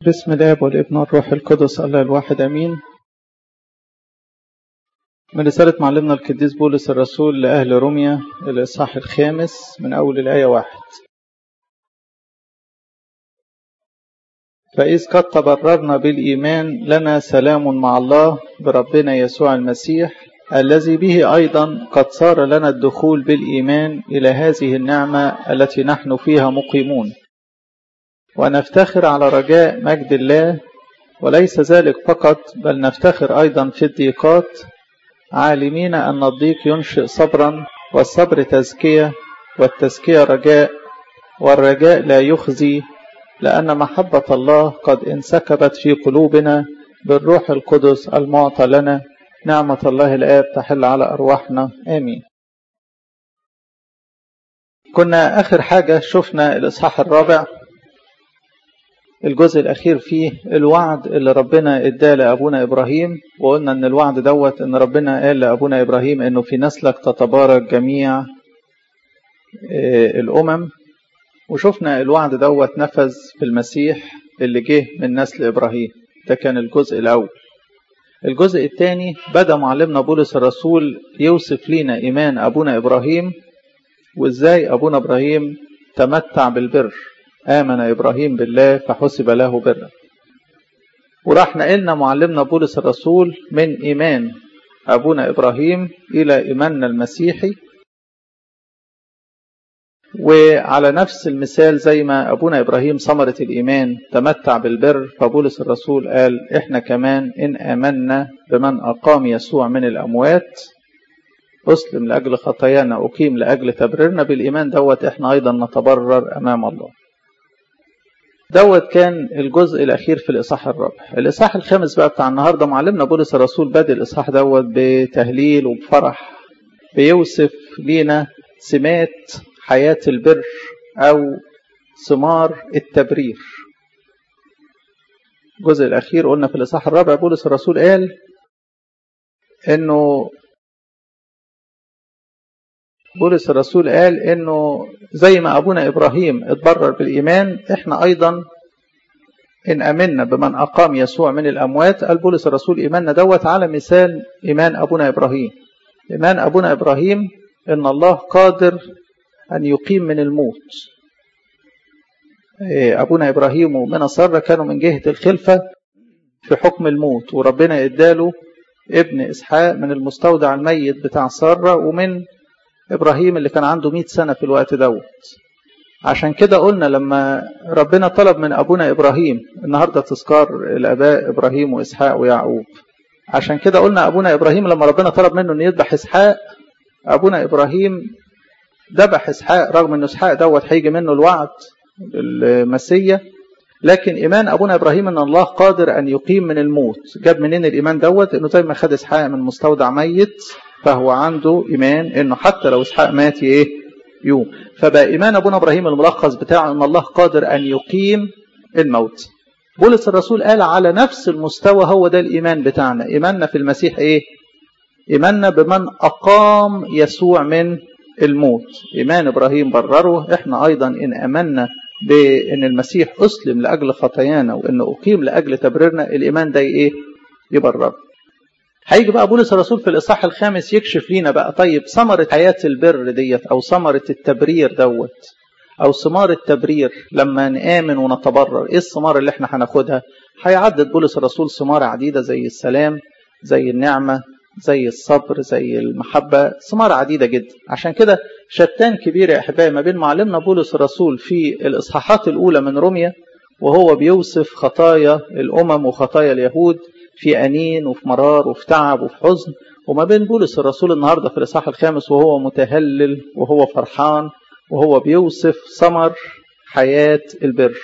بسم الاب والابن والروح القدس الله الواحد امين من رسالة معلمنا القديس بولس الرسول لأهل روميا الإصحاح الخامس من أول الآية واحد فإذ قد تبررنا بالإيمان لنا سلام مع الله بربنا يسوع المسيح الذي به أيضا قد صار لنا الدخول بالإيمان إلى هذه النعمة التي نحن فيها مقيمون ونفتخر على رجاء مجد الله وليس ذلك فقط بل نفتخر أيضا في الضيقات عالمين أن الضيق ينشئ صبرا والصبر تزكية والتزكية رجاء والرجاء لا يخزي لأن محبة الله قد انسكبت في قلوبنا بالروح القدس المعطى لنا نعمة الله الآب تحل على أرواحنا آمين كنا آخر حاجة شفنا الإصحاح الرابع الجزء الأخير فيه الوعد اللي ربنا اداه لأبونا إبراهيم وقلنا إن الوعد دوت إن ربنا قال لأبونا إبراهيم إنه في نسلك تتبارك جميع الأمم وشفنا الوعد دوت نفذ في المسيح اللي جه من نسل إبراهيم ده كان الجزء الأول الجزء الثاني بدأ معلمنا بولس الرسول يوصف لنا إيمان أبونا إبراهيم وإزاي أبونا إبراهيم تمتع بالبر آمن إبراهيم بالله فحسب له برا وراح نقلنا معلمنا بولس الرسول من إيمان أبونا إبراهيم إلى إيماننا المسيحي وعلى نفس المثال زي ما أبونا إبراهيم ثمرة الإيمان تمتع بالبر فبولس الرسول قال إحنا كمان إن آمنا بمن أقام يسوع من الأموات أسلم لأجل خطايانا أقيم لأجل تبريرنا بالإيمان دوت إحنا أيضا نتبرر أمام الله دوت كان الجزء الأخير في الإصحاح الرابع الإصحاح الخامس بقى بتاع النهاردة معلمنا بولس الرسول بادئ الإصحاح دوت بتهليل وبفرح بيوصف لينا سمات حياة البر أو ثمار التبرير الجزء الأخير قلنا في الإصحاح الرابع بولس الرسول قال إنه بولس الرسول قال إنه زي ما أبونا إبراهيم اتبرر بالإيمان إحنا أيضا إن أمنا بمن أقام يسوع من الأموات قال بولس الرسول إيماننا دوت على مثال إيمان أبونا إبراهيم إيمان أبونا إبراهيم إن الله قادر أن يقيم من الموت أبونا إبراهيم ومن سارة كانوا من جهة الخلفة في حكم الموت وربنا إداله ابن إسحاق من المستودع الميت بتاع سارة ومن إبراهيم اللي كان عنده 100 سنة في الوقت دوت عشان كده قلنا لما ربنا طلب من أبونا إبراهيم النهاردة تذكار الآباء إبراهيم وإسحاق ويعقوب عشان كده قلنا أبونا إبراهيم لما ربنا طلب منه أن يذبح إسحاق أبونا إبراهيم ذبح إسحاق رغم أن إسحاق دوت هيجي منه الوعد المسية لكن إيمان أبونا إبراهيم أن الله قادر أن يقيم من الموت جاب منين الإيمان دوت أنه زي ما خد إسحاق من مستودع ميت فهو عنده إيمان أنه حتى لو إسحاق مات إيه يوم فبقى إيمان أبونا إبراهيم الملخص بتاعه أن الله قادر أن يقيم الموت بولس الرسول قال على نفس المستوى هو ده الإيمان بتاعنا إيماننا في المسيح إيه إيماننا بمن أقام يسوع من الموت إيمان إبراهيم برره إحنا أيضا إن أمنا بأن المسيح أسلم لأجل خطايانا وأن أقيم لأجل تبريرنا الإيمان ده إيه يبرر هيجي بقى بولس الرسول في الإصحاح الخامس يكشف لينا بقى طيب ثمرة حياة البر ديت أو ثمرة التبرير دوت أو ثمار التبرير لما نآمن ونتبرر إيه الثمار اللي إحنا هناخدها هيعدد بولس الرسول ثمار عديدة زي السلام زي النعمة زي الصبر زي المحبة ثمار عديدة جدا عشان كده شتان كبير يا أحبائي ما بين معلمنا بولس الرسول في الإصحاحات الأولى من روميا وهو بيوصف خطايا الأمم وخطايا اليهود في أنين وفي مرار وفي تعب وفي حزن وما بين بولس الرسول النهاردة في الإصحاح الخامس وهو متهلل وهو فرحان وهو بيوصف ثمر حياة البر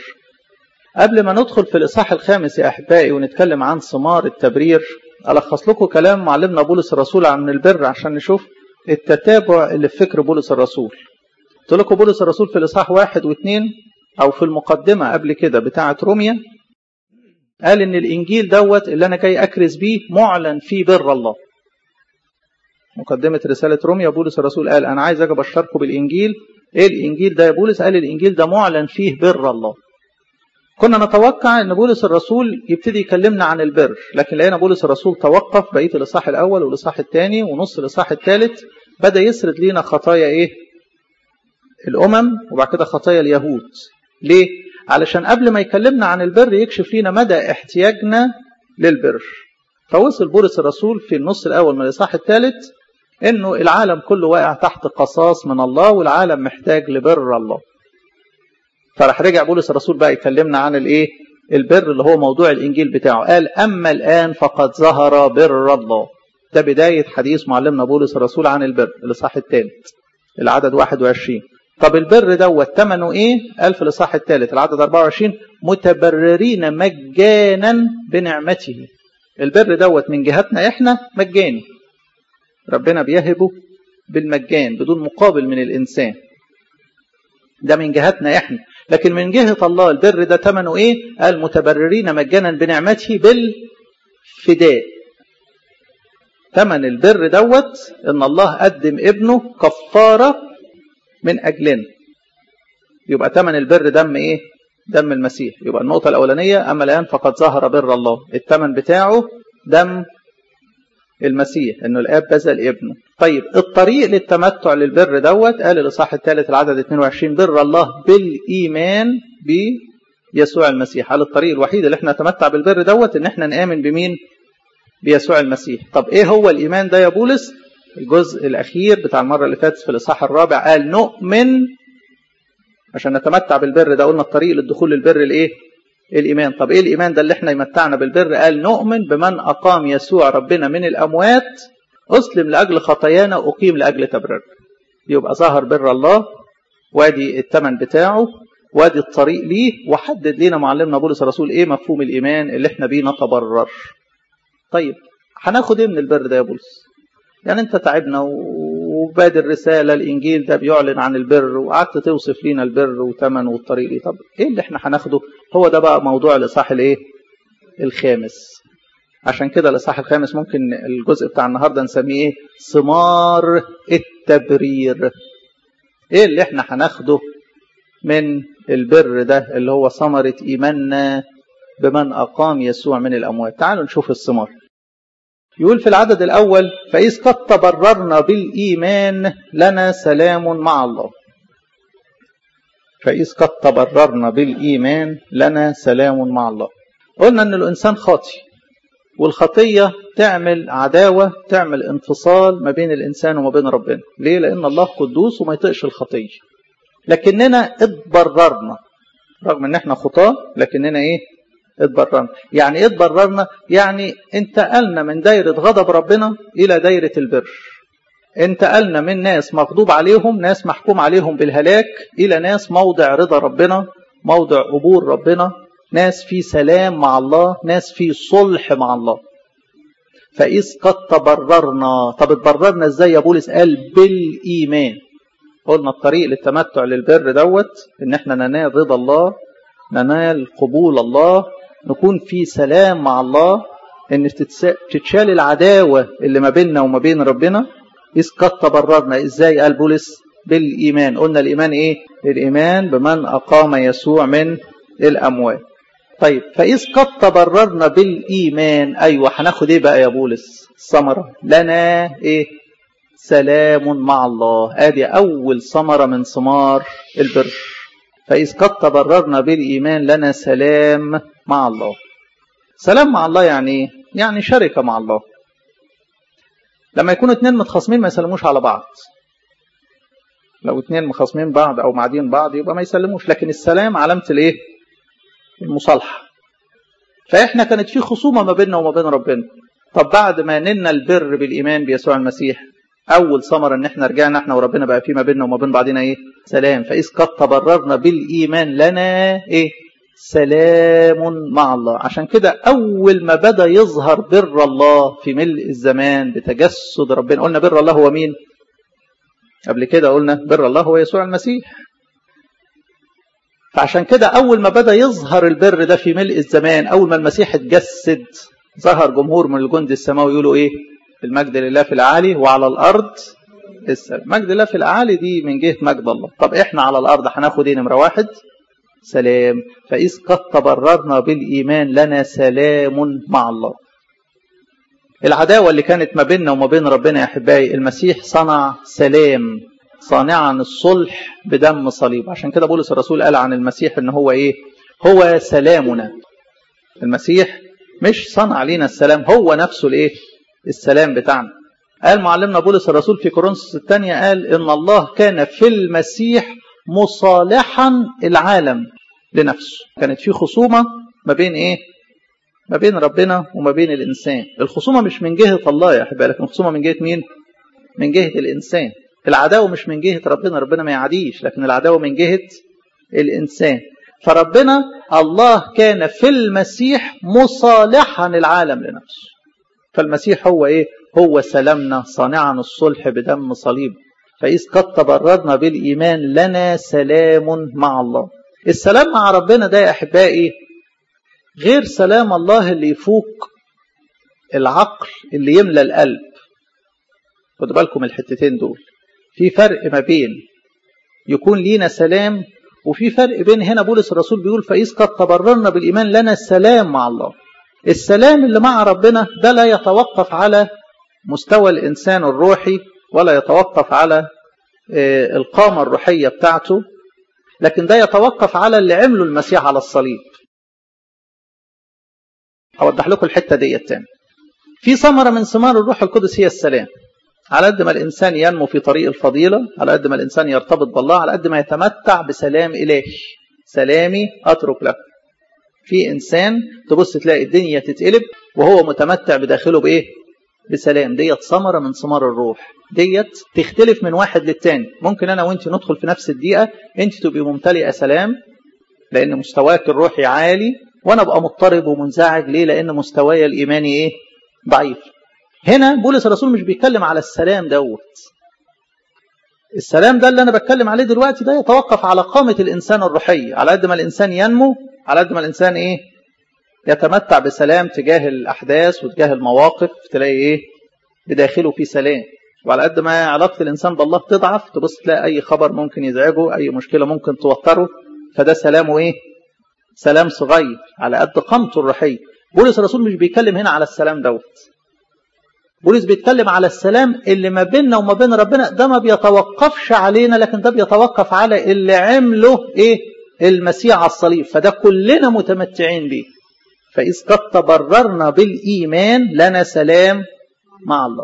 قبل ما ندخل في الإصحاح الخامس يا أحبائي ونتكلم عن ثمار التبرير ألخص لكم كلام معلمنا بولس الرسول عن البر عشان نشوف التتابع اللي في فكر بولس الرسول قلت لكم بولس الرسول في الإصحاح واحد واثنين أو في المقدمة قبل كده بتاعة روميا قال إن الإنجيل دوت اللي أنا جاي أكرز بيه معلن فيه بر الله مقدمة رسالة روميا بولس الرسول قال أنا عايز أجي أبشركم بالإنجيل إيه الإنجيل ده يا بولس قال الإنجيل ده معلن فيه بر الله كنا نتوقع ان بولس الرسول يبتدي يكلمنا عن البر لكن لقينا بولس الرسول توقف بقيه الاصحاح الاول والاصحاح الثاني ونص الاصحاح الثالث بدا يسرد لينا خطايا ايه الامم وبعد كده خطايا اليهود ليه علشان قبل ما يكلمنا عن البر يكشف لينا مدى احتياجنا للبر فوصل بولس الرسول في النص الاول من الاصحاح الثالث انه العالم كله واقع تحت قصاص من الله والعالم محتاج لبر الله فراح رجع بولس الرسول بقى يكلمنا عن الايه البر اللي هو موضوع الانجيل بتاعه قال اما الان فقد ظهر بر الله ده بدايه حديث معلمنا بولس الرسول عن البر الاصحاح الثالث العدد 21 طب البر دوت ثمنه ايه قال في الاصحاح الثالث العدد 24 متبررين مجانا بنعمته البر دوت من جهتنا احنا مجاني ربنا بيهبه بالمجان بدون مقابل من الانسان ده من جهتنا احنا لكن من جهة الله البر ده ثمنه ايه قال متبررين مجانا بنعمته بالفداء ثمن البر دوت ان الله قدم ابنه كفارة من اجلنا يبقى ثمن البر دم ايه دم المسيح يبقى النقطة الأولانية أما الآن فقد ظهر بر الله الثمن بتاعه دم المسيح انه الاب بذل ابنه طيب الطريق للتمتع للبر دوت قال الاصحاح الثالث العدد 22 بر الله بالايمان بيسوع المسيح قال الطريق الوحيد اللي احنا نتمتع بالبر دوت ان احنا نامن بمين بيسوع المسيح طب ايه هو الايمان ده يا بولس الجزء الاخير بتاع المره اللي فاتت في الاصحاح الرابع قال نؤمن عشان نتمتع بالبر ده قلنا الطريق للدخول للبر الايه الإيمان طب إيه الإيمان ده اللي احنا يمتعنا بالبر قال نؤمن بمن أقام يسوع ربنا من الأموات أسلم لأجل خطايانا أقيم لأجل تبرر يبقى ظهر بر الله وادي الثمن بتاعه وادي الطريق ليه وحدد لنا معلمنا بولس الرسول ايه مفهوم الايمان اللي احنا بيه نتبرر طيب هناخد ايه من البر ده يا بولس يعني انت تعبنا وبادي الرسالة الإنجيل ده بيعلن عن البر وقعدت توصف لنا البر وثمن والطريق ليه طب إيه اللي إحنا هناخده هو ده بقى موضوع الإصحاح الإيه الخامس عشان كده الإصحاح الخامس ممكن الجزء بتاع النهاردة نسميه إيه ثمار التبرير إيه اللي إحنا هناخده من البر ده اللي هو ثمرة إيماننا بمن أقام يسوع من الأموات تعالوا نشوف الثمار يقول في العدد الأول فإذ قد تبررنا بالإيمان لنا سلام مع الله فإذ قد تبررنا بالإيمان لنا سلام مع الله قلنا أن الإنسان خاطي والخطية تعمل عداوة تعمل انفصال ما بين الإنسان وما بين ربنا ليه؟ لأن الله قدوس وما يطيقش الخطية لكننا اتبررنا رغم ان احنا خطاة لكننا ايه اتبررنا يعني ايه اتبررنا يعني انتقلنا من دايرة غضب ربنا الى دايرة البر انتقلنا من ناس مغضوب عليهم ناس محكوم عليهم بالهلاك الى ناس موضع رضا ربنا موضع قبول ربنا ناس في سلام مع الله ناس في صلح مع الله فإذ قد تبررنا طب اتبررنا ازاي يا بولس قال بالإيمان قلنا الطريق للتمتع للبر دوت ان احنا ننال رضا الله ننال قبول الله نكون في سلام مع الله ان تتشال العداوة اللي ما بيننا وما بين ربنا إذ قد تبررنا ازاي قال بولس بالإيمان قلنا الإيمان ايه الإيمان بمن أقام يسوع من الأموات طيب فإذ قد تبررنا بالإيمان أيوة هناخد إيه بقى يا بولس ثمرة لنا إيه سلام مع الله ادي اول ثمره من ثمار البر فاذ قد تبررنا بالايمان لنا سلام مع الله سلام مع الله يعني يعني شركه مع الله لما يكونوا اتنين متخاصمين ما يسلموش على بعض لو اتنين مخاصمين بعض او معادين بعض يبقى ما يسلموش لكن السلام علامه الايه المصالحه فاحنا كانت في خصومه ما بيننا وما بين ربنا طب بعد ما نلنا البر بالايمان بيسوع المسيح اول ثمره ان احنا رجعنا احنا وربنا بقى في ما بيننا وما بين بعضنا ايه سلام فاذ قد تبررنا بالايمان لنا ايه سلام مع الله عشان كده اول ما بدا يظهر بر الله في ملء الزمان بتجسد ربنا قلنا بر الله هو مين قبل كده قلنا بر الله هو يسوع المسيح فعشان كده اول ما بدا يظهر البر ده في ملء الزمان اول ما المسيح اتجسد ظهر جمهور من الجند السماوي يقولوا ايه المجد لله في العالي وعلى الارض السلام مجد الله في الاعالي دي من جهه مجد الله طب احنا على الارض هناخد ايه نمره واحد سلام فإذ قد تبررنا بالإيمان لنا سلام مع الله العداوة اللي كانت ما بيننا وما بين ربنا يا أحبائي المسيح صنع سلام صانعا الصلح بدم صليب عشان كده بولس الرسول قال عن المسيح ان هو ايه هو سلامنا المسيح مش صنع لنا السلام هو نفسه الايه السلام بتاعنا قال معلمنا بولس الرسول في كورنثوس الثانية قال ان الله كان في المسيح مصالحا العالم لنفسه كانت في خصومة ما بين ايه ما بين ربنا وما بين الانسان الخصومة مش من جهة الله يا احبائي لكن الخصومة من جهة مين من جهة الانسان العداوة مش من جهة ربنا ربنا ما يعديش لكن العداوة من جهة الإنسان فربنا الله كان في المسيح مصالحا العالم لنفسه فالمسيح هو إيه هو سلامنا صانعا الصلح بدم صليب فإذ قد تبررنا بالإيمان لنا سلام مع الله السلام مع ربنا ده يا أحبائي غير سلام الله اللي يفوق العقل اللي يملى القلب خدوا بالكم الحتتين دول في فرق ما بين يكون لينا سلام وفي فرق بين هنا بولس الرسول بيقول فإذ قد تبررنا بالإيمان لنا السلام مع الله السلام اللي مع ربنا ده لا يتوقف على مستوى الإنسان الروحي ولا يتوقف على القامة الروحية بتاعته لكن ده يتوقف على اللي عمله المسيح على الصليب أوضح لكم الحتة دي التاني في ثمرة من ثمار الروح القدس هي السلام على قد ما الإنسان ينمو في طريق الفضيلة على قد ما الإنسان يرتبط بالله على قد ما يتمتع بسلام إلهي سلامي أترك لك في إنسان تبص تلاقي الدنيا تتقلب وهو متمتع بداخله بإيه بسلام ديت ثمرة من ثمار الروح ديت تختلف من واحد للتاني ممكن أنا وأنت ندخل في نفس الدقيقة أنت تبقي ممتلئة سلام لأن مستواك الروحي عالي وأنا أبقى مضطرب ومنزعج ليه لأن مستواي الإيماني إيه ضعيف هنا بولس الرسول مش بيتكلم على السلام دوت السلام ده اللي انا بتكلم عليه دلوقتي ده يتوقف على قامة الانسان الروحية على قد ما الانسان ينمو على قد ما الانسان ايه يتمتع بسلام تجاه الاحداث وتجاه المواقف تلاقي ايه بداخله في سلام وعلى قد ما علاقة الانسان بالله تضعف تبص تلاقي اي خبر ممكن يزعجه اي مشكلة ممكن توتره فده سلامه ايه سلام صغير على قد قامته الروحية بولس الرسول مش بيتكلم هنا على السلام دوت بولس بيتكلم على السلام اللي ما بيننا وما بين ربنا ده ما بيتوقفش علينا لكن ده بيتوقف على اللي عمله ايه المسيح على الصليب فده كلنا متمتعين بيه فإذ قد تبررنا بالإيمان لنا سلام مع الله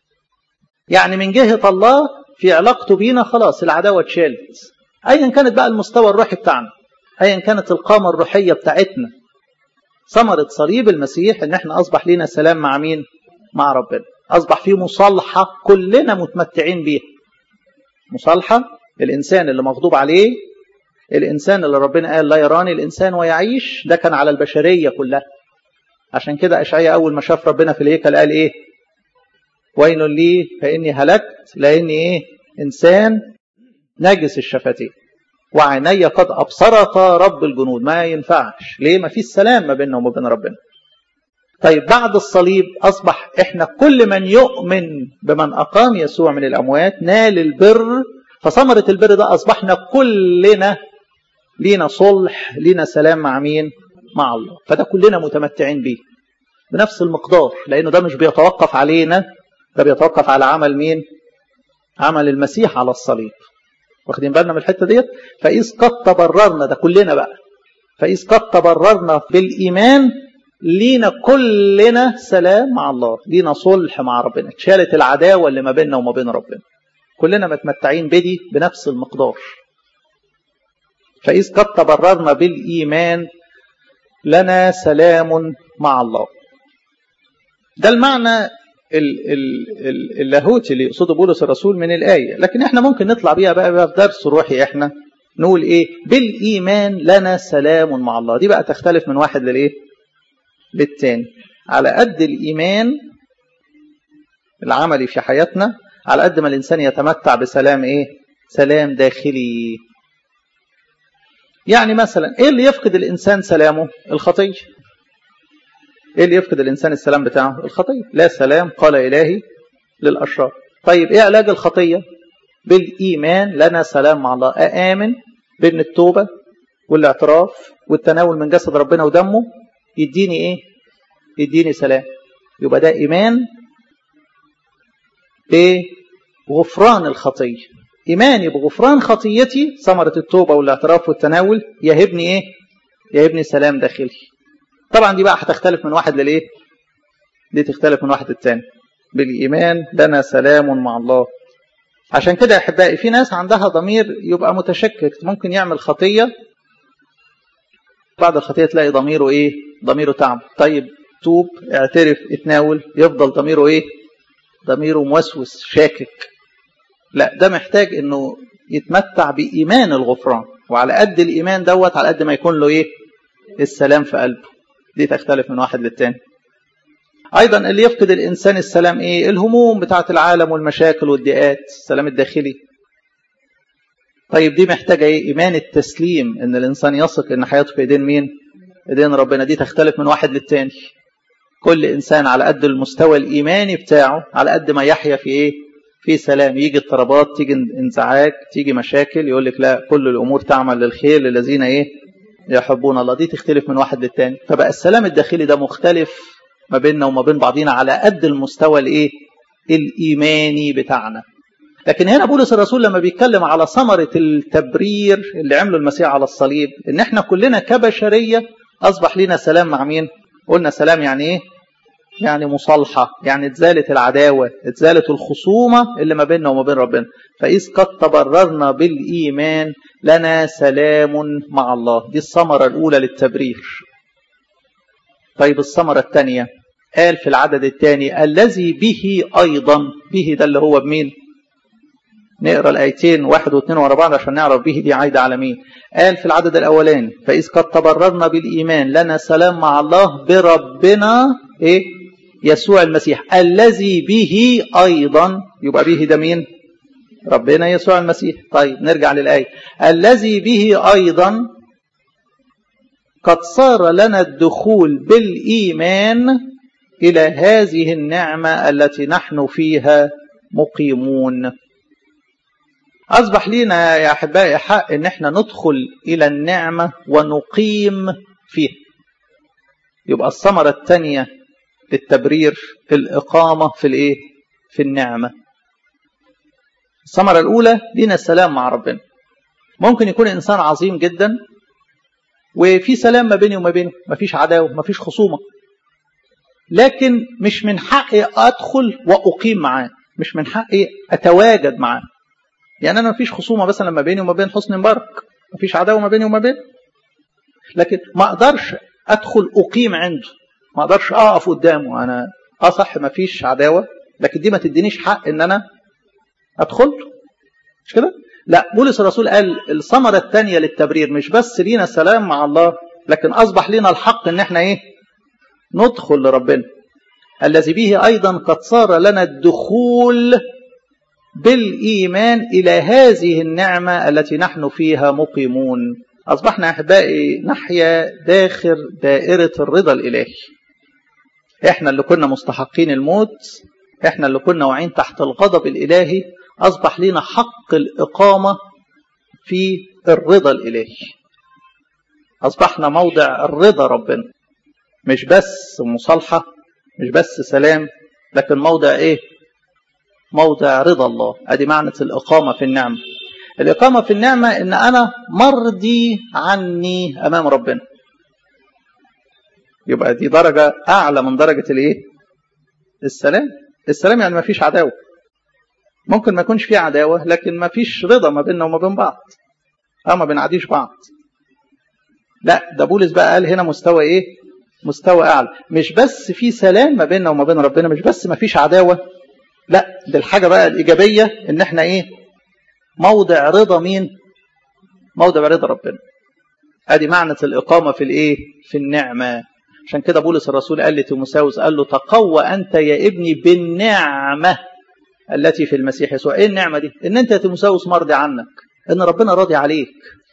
يعني من جهة الله في علاقته بينا خلاص العداوة اتشالت أيا كانت بقى المستوى الروحي بتاعنا أيا كانت القامة الروحية بتاعتنا ثمرة صليب المسيح ان احنا اصبح لنا سلام مع مين مع ربنا أصبح في مصالحة كلنا متمتعين بيها مصالحة الإنسان اللي مغضوب عليه الإنسان اللي ربنا قال لا يراني الإنسان ويعيش ده كان على البشرية كلها عشان كده أشعياء أول ما شاف ربنا في الهيكل قال إيه ويل لي فإني هلكت لأني إيه إنسان نجس الشفتين وعيني قد أبصرتا رب الجنود ما ينفعش ليه ما فيش سلام ما بيننا وما بين ربنا طيب بعد الصليب أصبح إحنا كل من يؤمن بمن أقام يسوع من الأموات نال البر فثمرة البر ده أصبحنا كلنا لينا صلح لينا سلام مع مين مع الله فده كلنا متمتعين بيه بنفس المقدار لأنه ده مش بيتوقف علينا ده بيتوقف على عمل مين عمل المسيح على الصليب واخدين بالنا من الحتة ديت فإذ قد تبررنا ده كلنا بقى فإذ قد تبررنا بالإيمان لينا كلنا سلام مع الله لينا صلح مع ربنا اتشالت العداوة اللي ما بيننا وما بين ربنا كلنا متمتعين بدي بنفس المقدار فإذ قد تبررنا بالإيمان لنا سلام مع الله ده المعنى اللاهوتي اللي يقصده بولس الرسول من الآية لكن احنا ممكن نطلع بيها بقى, بقى في درس روحي احنا نقول ايه بالإيمان لنا سلام مع الله دي بقى تختلف من واحد للايه للتاني على قد الإيمان العملي في حياتنا على قد ما الإنسان يتمتع بسلام إيه سلام داخلي يعني مثلا إيه اللي يفقد الإنسان سلامه الخطية إيه اللي يفقد الإنسان السلام بتاعه الخطية لا سلام قال إلهي للأشرار طيب إيه علاج الخطية بالإيمان لنا سلام مع الله أآمن بأن التوبة والاعتراف والتناول من جسد ربنا ودمه يديني ايه يديني سلام يبقى ده ايمان بغفران الخطيه ايماني بغفران خطيتي ثمره التوبه والاعتراف والتناول يهبني ايه يهبني سلام داخلي طبعا دي بقى هتختلف من واحد للايه دي تختلف من واحد للتاني بالايمان لنا سلام مع الله عشان كده يا احبائي في ناس عندها ضمير يبقى متشكك ممكن يعمل خطيه بعد الخطيه تلاقي ضميره ايه ضميره تعب طيب توب اعترف اتناول يفضل ضميره ايه ضميره موسوس شاكك لا ده محتاج انه يتمتع بايمان الغفران وعلى قد الايمان دوت على قد ما يكون له ايه السلام في قلبه دي تختلف من واحد للتاني ايضا اللي يفقد الانسان السلام ايه الهموم بتاعه العالم والمشاكل والضيقات السلام الداخلي طيب دي محتاجه ايه ايمان التسليم ان الانسان يثق ان حياته في ايدين مين ايدين ربنا دي تختلف من واحد للتاني كل انسان على قد المستوى الايماني بتاعه على قد ما يحيا في ايه في سلام يجي اضطرابات تيجي انزعاج تيجي مشاكل يقول لك لا كل الامور تعمل للخير للذين ايه يحبون الله دي تختلف من واحد للتاني فبقى السلام الداخلي ده مختلف ما بيننا وما بين بعضينا على قد المستوى الايه الايماني بتاعنا لكن هنا بولس الرسول لما بيتكلم على ثمرة التبرير اللي عمله المسيح على الصليب ان احنا كلنا كبشرية اصبح لنا سلام مع مين قلنا سلام يعني ايه يعني مصالحة يعني اتزالت العداوة اتزالت الخصومة اللي ما بيننا وما بين ربنا فإذ قد تبررنا بالإيمان لنا سلام مع الله دي الثمرة الأولى للتبرير طيب الثمرة الثانية قال في العدد الثاني الذي به أيضا به ده اللي هو بمين نقرا الايتين واحد واثنين ورا بعض عشان نعرف به دي عايده على مين قال في العدد الاولاني فاذ قد تبررنا بالايمان لنا سلام مع الله بربنا ايه يسوع المسيح الذي به ايضا يبقى به ده مين ربنا يسوع المسيح طيب نرجع للايه الذي به ايضا قد صار لنا الدخول بالايمان الى هذه النعمه التي نحن فيها مقيمون أصبح لنا يا أحبائي حق إن إحنا ندخل إلى النعمة ونقيم فيها. يبقى الثمرة الثانية للتبرير الإقامة في الإيه؟ في النعمة. الثمرة الأولى لنا السلام مع ربنا. ممكن يكون إنسان عظيم جدا وفي سلام ما بيني وما بينه، مفيش عداوة، مفيش خصومة. لكن مش من حقي أدخل وأقيم معاه، مش من حقي أتواجد معاه. يعني انا مفيش خصومه مثلا ما بيني وما بين حسني مبارك مفيش عداوه ما بيني وما بينه لكن ما اقدرش ادخل اقيم عنده ما اقدرش اقف قدامه انا اه صح مفيش عداوه لكن دي ما تدينيش حق ان انا ادخل مش كده لا بولس الرسول قال الثمره الثانيه للتبرير مش بس لينا السلام مع الله لكن اصبح لنا الحق ان احنا ايه ندخل لربنا الذي به ايضا قد صار لنا الدخول بالإيمان إلى هذه النعمة التي نحن فيها مقيمون أصبحنا أحبائي نحيا داخل دائرة الرضا الإلهي إحنا اللي كنا مستحقين الموت إحنا اللي كنا واعين تحت الغضب الإلهي أصبح لنا حق الإقامة في الرضا الإلهي أصبحنا موضع الرضا ربنا مش بس مصالحة مش بس سلام لكن موضع إيه موضع رضا الله ادي معنى الاقامه في النعمه الاقامه في النعمه ان انا مرضي عني امام ربنا يبقى دي درجه اعلى من درجه الايه السلام السلام يعني ما فيش عداوه ممكن ما يكونش في عداوه لكن ما فيش رضا ما بيننا وما بين بعض اه ما بنعديش بعض لا ده بولس بقى قال هنا مستوى ايه مستوى اعلى مش بس في سلام ما بيننا وما بين ربنا مش بس ما فيش عداوه لا دي الحاجة بقى الإيجابية إن إحنا إيه موضع رضا مين موضع رضا ربنا ادي معنى الإقامة في الإيه في النعمة عشان كده بولس الرسول قال لتيموساوس قال له تقوى أنت يا ابني بالنعمة التي في المسيح يسوع إيه النعمة دي إن أنت يا تيموساوس مرضي عنك إن ربنا راضي عليك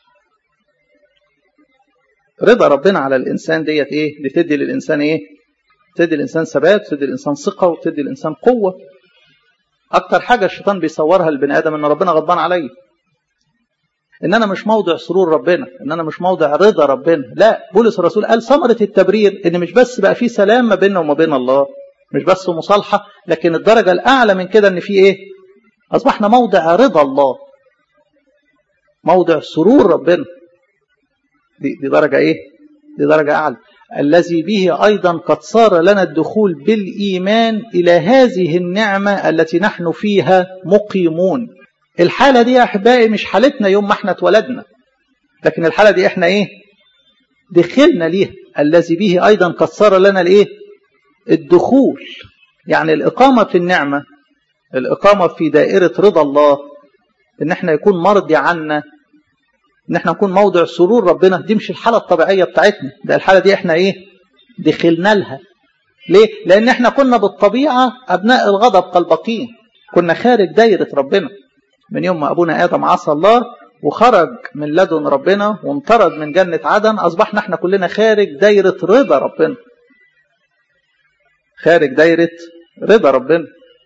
رضا ربنا على الإنسان ديت إيه بتدي للإنسان إيه تدي الإنسان ثبات تدي الإنسان ثقة وتدي الإنسان قوة اكتر حاجه الشيطان بيصورها للبني ادم ان ربنا غضبان عليه ان انا مش موضع سرور ربنا ان انا مش موضع رضا ربنا لا بولس الرسول قال ثمره التبرير ان مش بس بقى في سلام ما بيننا وما بين الله مش بس مصالحه لكن الدرجه الاعلى من كده ان في ايه اصبحنا موضع رضا الله موضع سرور ربنا دي, دي درجه ايه دي درجه اعلى الذي به ايضا قد صار لنا الدخول بالايمان الى هذه النعمه التي نحن فيها مقيمون الحالة دي يا أحبائي مش حالتنا يوم ما احنا اتولدنا لكن الحالة دي احنا ايه دخلنا ليها الذي به أيضا قد صار لنا الايه الدخول يعني الإقامة في النعمة الإقامة في دائرة رضا الله إن احنا يكون مرضي عنا إن احنا نكون موضع سرور ربنا دي مش الحالة الطبيعية بتاعتنا ده الحالة دي احنا ايه دخلنا لها ليه؟ لأن احنا كنا بالطبيعة أبناء الغضب كالبقين كنا خارج دايرة ربنا من يوم ما أبونا آدم عصى الله وخرج من لدن ربنا وانطرد من جنة عدن أصبحنا احنا كلنا خارج دايرة رضا ربنا خارج دايرة رضا ربنا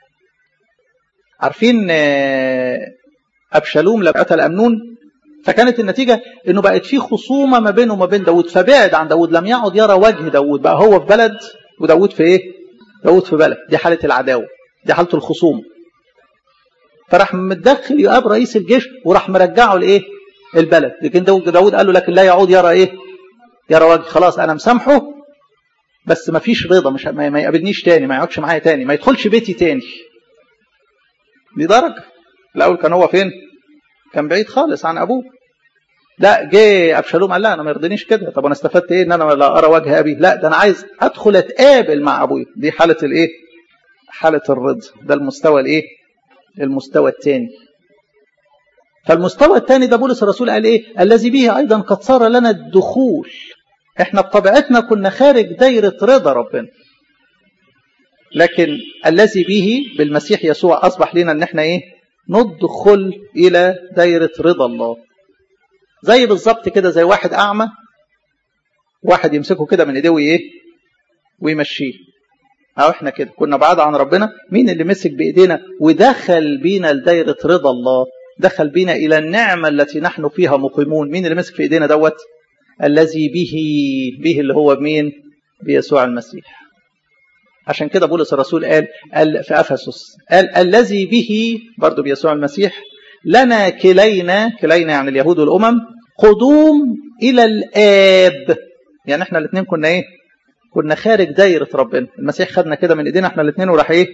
عارفين أبشالوم لما قتل أمنون فكانت النتيجة انه بقت في خصومة ما بينه وما بين داود فبعد عن داود لم يعد يرى وجه داود بقى هو في بلد وداود في ايه داود في بلد دي حالة العداوة دي حالة الخصومة فراح متدخل يقاب رئيس الجيش وراح مرجعه لايه البلد لكن داود, داود قال له لكن لا يعود يرى ايه يرى وجه خلاص انا مسامحه بس ما فيش رضا مش ما يقابلنيش تاني ما يقعدش معايا تاني ما يدخلش بيتي تاني دي درجه الاول كان هو فين كان بعيد خالص عن ابوه لا جه ابشالوم قال لا انا ما يرضينيش كده طب انا استفدت ايه ان انا لا ارى وجه ابي لا ده انا عايز ادخل اتقابل مع ابويا دي حاله الايه حاله الرضا ده المستوى الايه المستوى الثاني فالمستوى الثاني ده بولس الرسول قال ايه الذي به ايضا قد صار لنا الدخول احنا بطبيعتنا كنا خارج دايره رضا ربنا لكن الذي به بالمسيح يسوع اصبح لنا ان احنا ايه ندخل الى دايره رضا الله زي بالظبط كده زي واحد اعمى واحد يمسكه كده من ايديه ايه ويمشيه أو إحنا كده كنا بعاد عن ربنا مين اللي مسك بإيدينا ودخل بينا لدايرة رضا الله دخل بينا إلى النعمة التي نحن فيها مقيمون مين اللي مسك في إيدينا دوت الذي به به اللي هو مين بيسوع المسيح عشان كده بولس الرسول قال, قال في أفسس قال الذي به برضو بيسوع المسيح لنا كلينا كلينا يعني اليهود والأمم قدوم إلى الآب يعني احنا الاثنين كنا ايه كنا خارج دايرة ربنا المسيح خدنا كده من ايدينا احنا الاثنين وراح ايه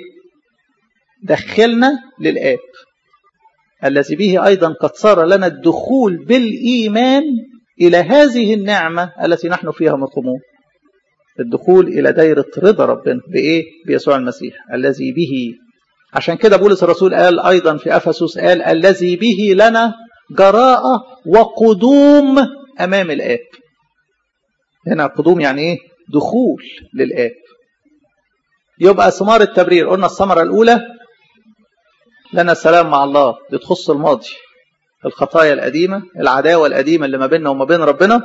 دخلنا للآب الذي به أيضا قد صار لنا الدخول بالإيمان إلى هذه النعمة التي نحن فيها مقيمون الدخول إلى دايرة رضا ربنا بإيه؟ بيسوع المسيح الذي به عشان كده بولس الرسول قال أيضا في أفسس قال الذي به لنا جراءة وقدوم أمام الآب هنا قدوم يعني إيه؟ دخول للآب يبقى ثمار التبرير قلنا الثمرة الأولى لنا السلام مع الله دي تخص الماضي الخطايا القديمة العداوة القديمة اللي ما بيننا وما بين ربنا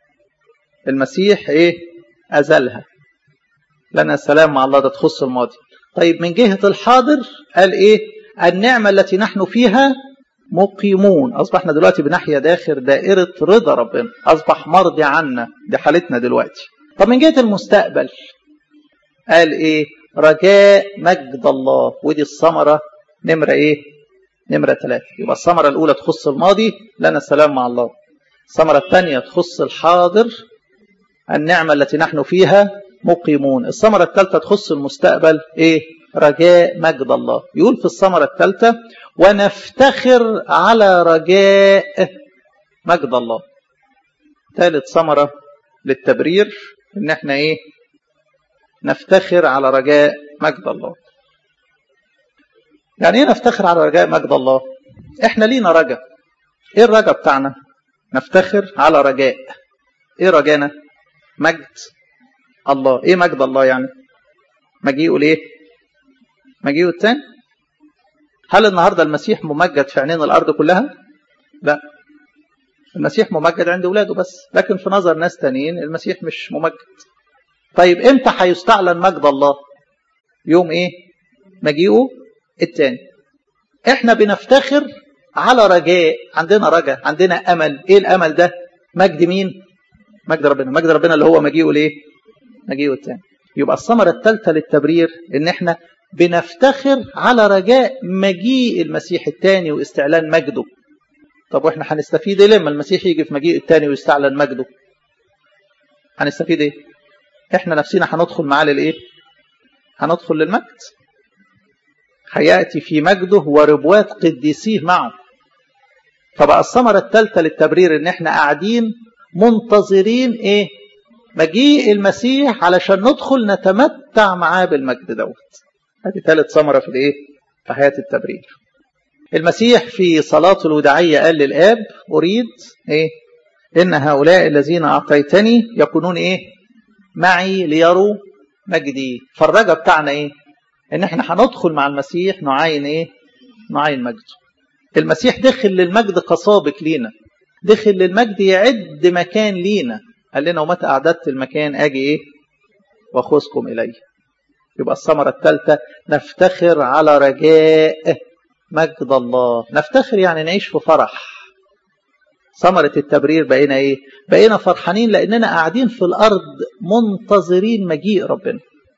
المسيح ايه أزلها لنا السلام مع الله ده تخص الماضي طيب من جهة الحاضر قال ايه النعمة التي نحن فيها مقيمون أصبحنا دلوقتي بنحيا داخل دائرة رضا ربنا أصبح مرضي عنا دي حالتنا دلوقتي طب من جهة المستقبل قال ايه رجاء مجد الله ودي الثمرة نمرة ايه نمرة ثلاثة يبقى الثمرة الأولى تخص الماضي لنا السلام مع الله الثمرة الثانية تخص الحاضر النعمة التي نحن فيها مقيمون الثمرة الثالثة تخص المستقبل ايه رجاء مجد الله يقول في الثمرة الثالثة ونفتخر على رجاء مجد الله ثالث ثمرة للتبرير ان احنا ايه نفتخر على رجاء مجد الله يعني ايه نفتخر على رجاء مجد الله احنا لينا رجاء ايه الرجاء بتاعنا نفتخر على رجاء ايه رجانا مجد الله ايه مجد الله يعني مجيئه ليه مجيئه التاني هل النهاردة المسيح ممجد في عينين الأرض كلها لا المسيح ممجد عند ولاده بس لكن في نظر ناس تانيين المسيح مش ممجد طيب امتى هيستعلن مجد الله يوم ايه مجيئه التاني احنا بنفتخر على رجاء عندنا رجاء عندنا امل ايه الامل ده مجد مين مجد ربنا مجد ربنا اللي هو مجيئه الايه مجيئه الثاني يبقى الثمره الثالثه للتبرير ان احنا بنفتخر على رجاء مجيء المسيح الثاني واستعلان مجده طب واحنا هنستفيد ايه لما المسيح يجي في مجيء الثاني ويستعلن مجده هنستفيد ايه احنا نفسنا هندخل معاه للايه هندخل للمجد هياتي في مجده وربوات قديسيه معه فبقى الثمره الثالثه للتبرير ان احنا قاعدين منتظرين ايه مجيء المسيح علشان ندخل نتمتع معاه بالمجد دوت هذه ثالث ثمره في الايه في حياه التبرير المسيح في صلاته الوداعيه قال للاب اريد ايه ان هؤلاء الذين اعطيتني يكونون ايه معي ليروا مجدي فالرجا بتاعنا ايه ان احنا هندخل مع المسيح نعاين ايه نعاين مجده المسيح دخل للمجد كسابق لينا دخل للمجد يعد مكان لينا قال لنا ومتى اعددت المكان اجي ايه واخذكم اليه يبقى الثمره الثالثه نفتخر على رجاء مجد الله نفتخر يعني نعيش في فرح ثمرة التبرير بقينا ايه بقينا فرحانين لاننا قاعدين في الارض منتظرين مجيء ربنا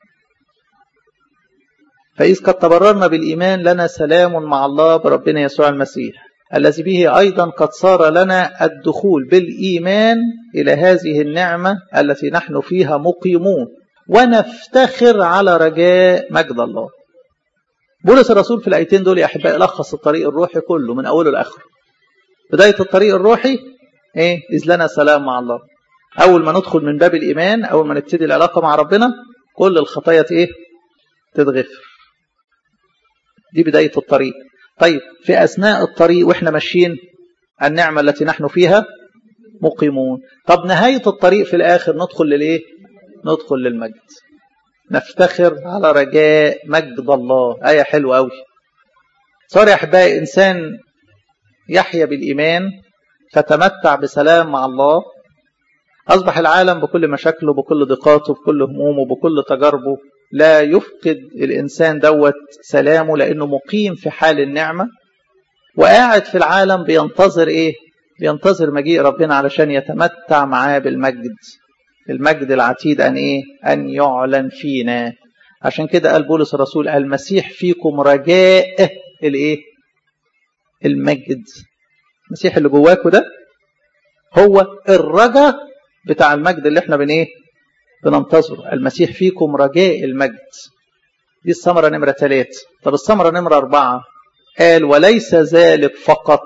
فإذ قد تبررنا بالإيمان لنا سلام مع الله بربنا يسوع المسيح الذي به أيضا قد صار لنا الدخول بالإيمان إلى هذه النعمة التي نحن فيها مقيمون ونفتخر على رجاء مجد الله بولس الرسول في الآيتين دول يا أحبائي لخص الطريق الروحي كله من أوله لآخره بداية الطريق الروحي إيه إذ لنا سلام مع الله أول ما ندخل من باب الإيمان أول ما نبتدي العلاقة مع ربنا كل الخطايا إيه تتغفر دي بداية الطريق طيب في أثناء الطريق وإحنا ماشيين النعمة التي نحن فيها مقيمون طب نهاية الطريق في الآخر ندخل للإيه ندخل للمجد نفتخر على رجاء مجد الله آية حلوة أوي صار يا أحبائي إنسان يحيا بالإيمان فتمتع بسلام مع الله أصبح العالم بكل مشاكله بكل ضيقاته بكل همومه بكل تجاربه لا يفقد الإنسان دوت سلامه لأنه مقيم في حال النعمة وقاعد في العالم بينتظر إيه بينتظر مجيء ربنا علشان يتمتع معاه بالمجد المجد العتيد أن إيه أن يعلن فينا عشان كده قال بولس الرسول المسيح فيكم رجاء الإيه المجد المسيح اللي جواكوا ده هو الرجاء بتاع المجد اللي احنا بن ايه بننتظره المسيح فيكم رجاء المجد دي الثمرة نمرة ثلاثة طب الثمرة نمرة أربعة قال وليس ذلك فقط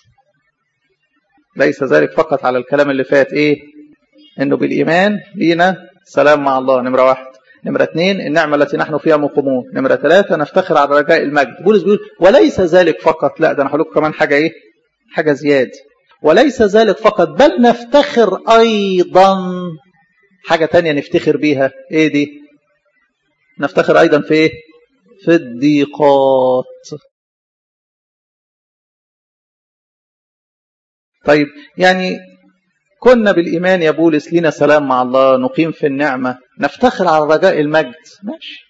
ليس ذلك فقط على الكلام اللي فات ايه انه بالايمان لينا سلام مع الله نمرة واحد نمرة اثنين النعمة التي نحن فيها مقيمون نمرة ثلاثة نفتخر على رجاء المجد بولس بيقول وليس ذلك فقط لا ده انا هقول لكم كمان حاجة ايه حاجة زيادة وليس ذلك فقط بل نفتخر ايضا حاجة تانية نفتخر بيها ايه دي نفتخر ايضا في ايه في الضيقات طيب يعني كنا بالإيمان يا بولس لنا سلام مع الله نقيم في النعمة نفتخر على رجاء المجد ماشي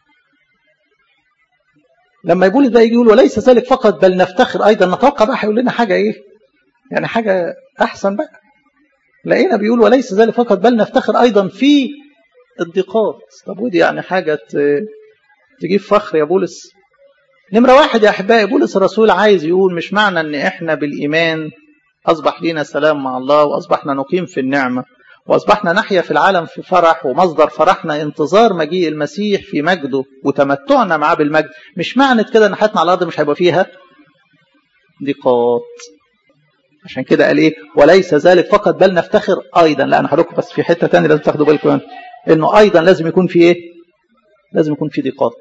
لما يقول ده يجي يقول وليس ذلك فقط بل نفتخر أيضا نتوقع بقى هيقول لنا حاجة إيه يعني حاجة أحسن بقى لقينا بيقول وليس ذلك فقط بل نفتخر أيضا في الضيقات طب ودي يعني حاجة تجيب فخر يا بولس نمرة واحد يا أحبائي بولس الرسول عايز يقول مش معنى أن إحنا بالإيمان أصبح لنا سلام مع الله وأصبحنا نقيم في النعمة وأصبحنا نحيا في العالم في فرح ومصدر فرحنا انتظار مجيء المسيح في مجده وتمتعنا معاه بالمجد مش معنى كده أن حياتنا على الأرض مش هيبقى فيها ضيقات عشان كده قال إيه وليس ذلك فقط بل نفتخر أيضا لا أنا هقول بس في حتة تانية لازم تاخدوا بالكم إنه أيضا لازم يكون في إيه لازم يكون في ضيقات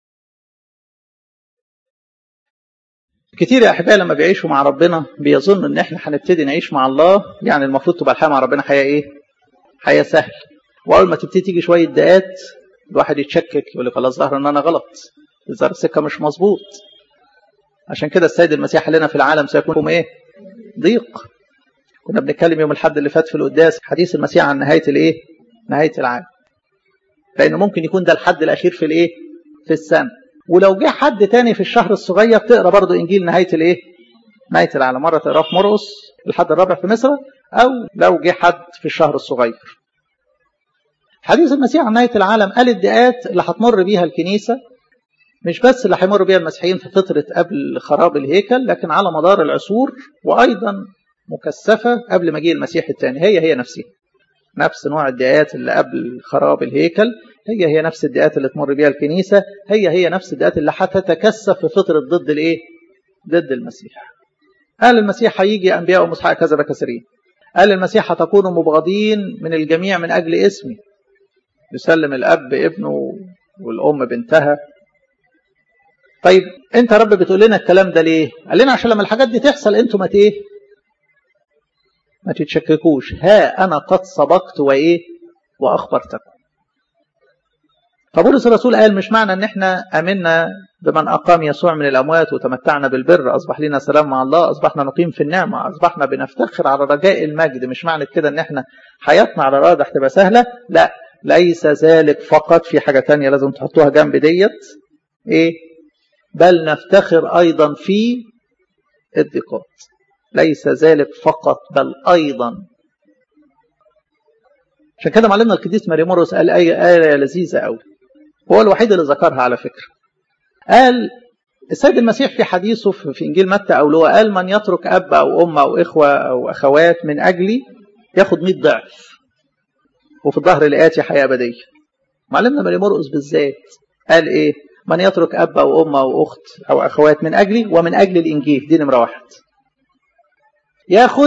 كتير يا احبائي لما بيعيشوا مع ربنا بيظنوا ان احنا هنبتدي نعيش مع الله يعني المفروض تبقى الحياه مع ربنا حياه ايه؟ حياه سهل واول ما تبتدي تيجي شويه دقات الواحد يتشكك يقول لك خلاص ظهر ان انا غلط الظاهر السكه مش مظبوط عشان كده السيد المسيح قال لنا في العالم سيكون ايه؟ ضيق كنا بنتكلم يوم الاحد اللي فات في القداس حديث المسيح عن نهايه الايه؟ نهايه العالم لانه ممكن يكون ده الحد الاخير في الايه؟ في السنه ولو جه حد تاني في الشهر الصغير تقرا برضه انجيل نهايه الايه نهاية العالم مرة تقراه في مرقس الحد الرابع في مصر أو لو جه حد في الشهر الصغير حديث المسيح عن نهاية العالم قال الدقات اللي هتمر بيها الكنيسة مش بس اللي هيمر بيها المسيحيين في فترة قبل خراب الهيكل لكن على مدار العصور وأيضا مكثفة قبل مجيء المسيح الثاني هي هي نفسها نفس نوع الدقات اللي قبل خراب الهيكل هي هي نفس الدقات اللي تمر بيها الكنيسة هي هي نفس الدقات اللي هتتكثف في فترة ضد الايه؟ ضد المسيح قال المسيح هيجي أنبياء ومسحاء كذب كثيرين قال المسيح هتكونوا مبغضين من الجميع من أجل اسمي يسلم الأب ابنه والأم بنتها طيب انت يا رب بتقول لنا الكلام ده ليه قال لنا عشان لما الحاجات دي تحصل انتوا ما ايه ما تتشككوش ها انا قد سبقت وايه واخبرتكم فبولس الرسول قال مش معنى ان احنا امنا بمن اقام يسوع من الاموات وتمتعنا بالبر اصبح لنا سلام مع الله اصبحنا نقيم في النعمه اصبحنا بنفتخر على رجاء المجد مش معنى كده ان احنا حياتنا على الارض هتبقى سهله لا ليس ذلك فقط في حاجه تانية لازم تحطوها جنب ديت ايه بل نفتخر أيضا في الضيقات ليس ذلك فقط بل أيضا عشان كده معلمنا القديس ماري مرقس قال آية آية لذيذة قوي هو الوحيد اللي ذكرها على فكرة قال السيد المسيح في حديثه في إنجيل متى أو لو قال من يترك أب أو أم أو إخوة أو أخوات من أجلي ياخد 100 ضعف وفي الظهر الآتي حياة أبدية معلمنا ماري مرقس بالذات قال إيه من يترك أب أو أم أو أخت أو أخوات من أجلي ومن أجل الإنجيل دي نمرة واحد ياخد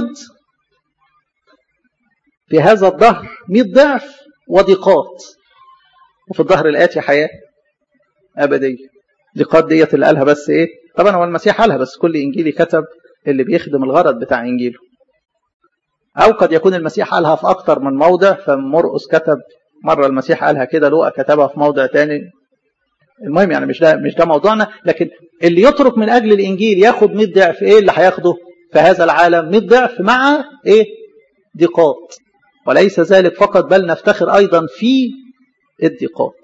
في هذا الظهر 100 ضعف وضيقات وفي الظهر الآتي حياة أبدية ضيقات ديت اللي قالها بس إيه طبعا هو المسيح قالها بس كل إنجيلي كتب اللي بيخدم الغرض بتاع إنجيله أو قد يكون المسيح قالها في أكتر من موضع فمرقس كتب مرة المسيح قالها كده لوقا كتبها في موضع تاني المهم يعني مش ده مش ده موضوعنا لكن اللي يترك من اجل الانجيل ياخد 100 ضعف ايه اللي هياخده في هذا العالم 100 ضعف مع ايه ضيقات وليس ذلك فقط بل نفتخر ايضا في الضيقات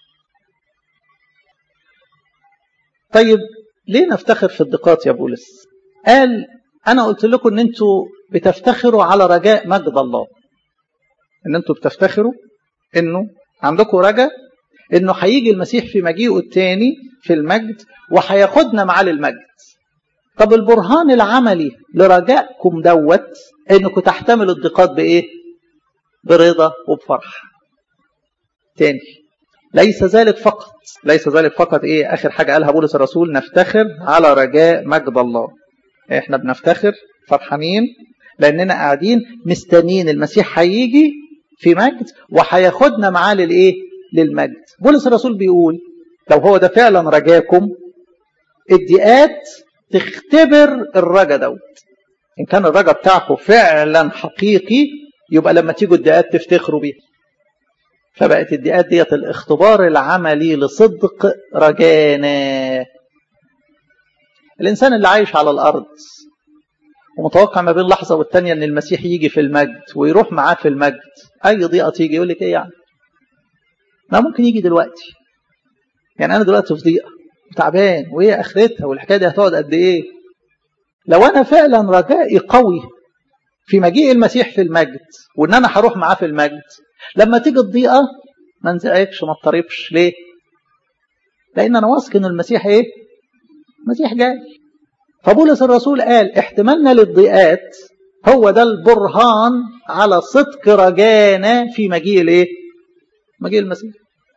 طيب ليه نفتخر في الضيقات يا بولس قال انا قلت لكم ان انتوا بتفتخروا على رجاء مجد الله ان انتوا بتفتخروا انه عندكم رجاء انه هيجي المسيح في مجيئه الثاني في المجد وهياخدنا معاه للمجد طب البرهان العملي لرجائكم دوت انكم تحتملوا الضيقات بايه برضا وبفرح تاني ليس ذلك فقط ليس ذلك فقط ايه اخر حاجه قالها بولس الرسول نفتخر على رجاء مجد الله احنا بنفتخر فرحانين لاننا قاعدين مستنيين المسيح هيجي في مجد وهياخدنا معاه للايه للمجد بولس الرسول بيقول لو هو ده فعلا رجاكم الدقات تختبر الرجا دوت ان كان الرجا بتاعكم فعلا حقيقي يبقى لما تيجوا الدقات تفتخروا بيه فبقت الدقات ديت الاختبار العملي لصدق رجانا الانسان اللي عايش على الارض ومتوقع ما بين لحظه والتانيه ان المسيح يجي في المجد ويروح معاه في المجد اي ضيقه تيجي يقول لك ايه يعني ما ممكن يجي دلوقتي يعني انا دلوقتي في ضيقه وتعبان وايه اخرتها والحكايه دي هتقعد قد ايه لو انا فعلا رجائي قوي في مجيء المسيح في المجد وان انا هروح معاه في المجد لما تيجي الضيقه ما انزعجش ما اضطربش ليه لان انا واثق ان المسيح ايه المسيح جاي فبولس الرسول قال احتمالنا للضيقات هو ده البرهان على صدق رجانا في مجيء الايه مجيء المسيح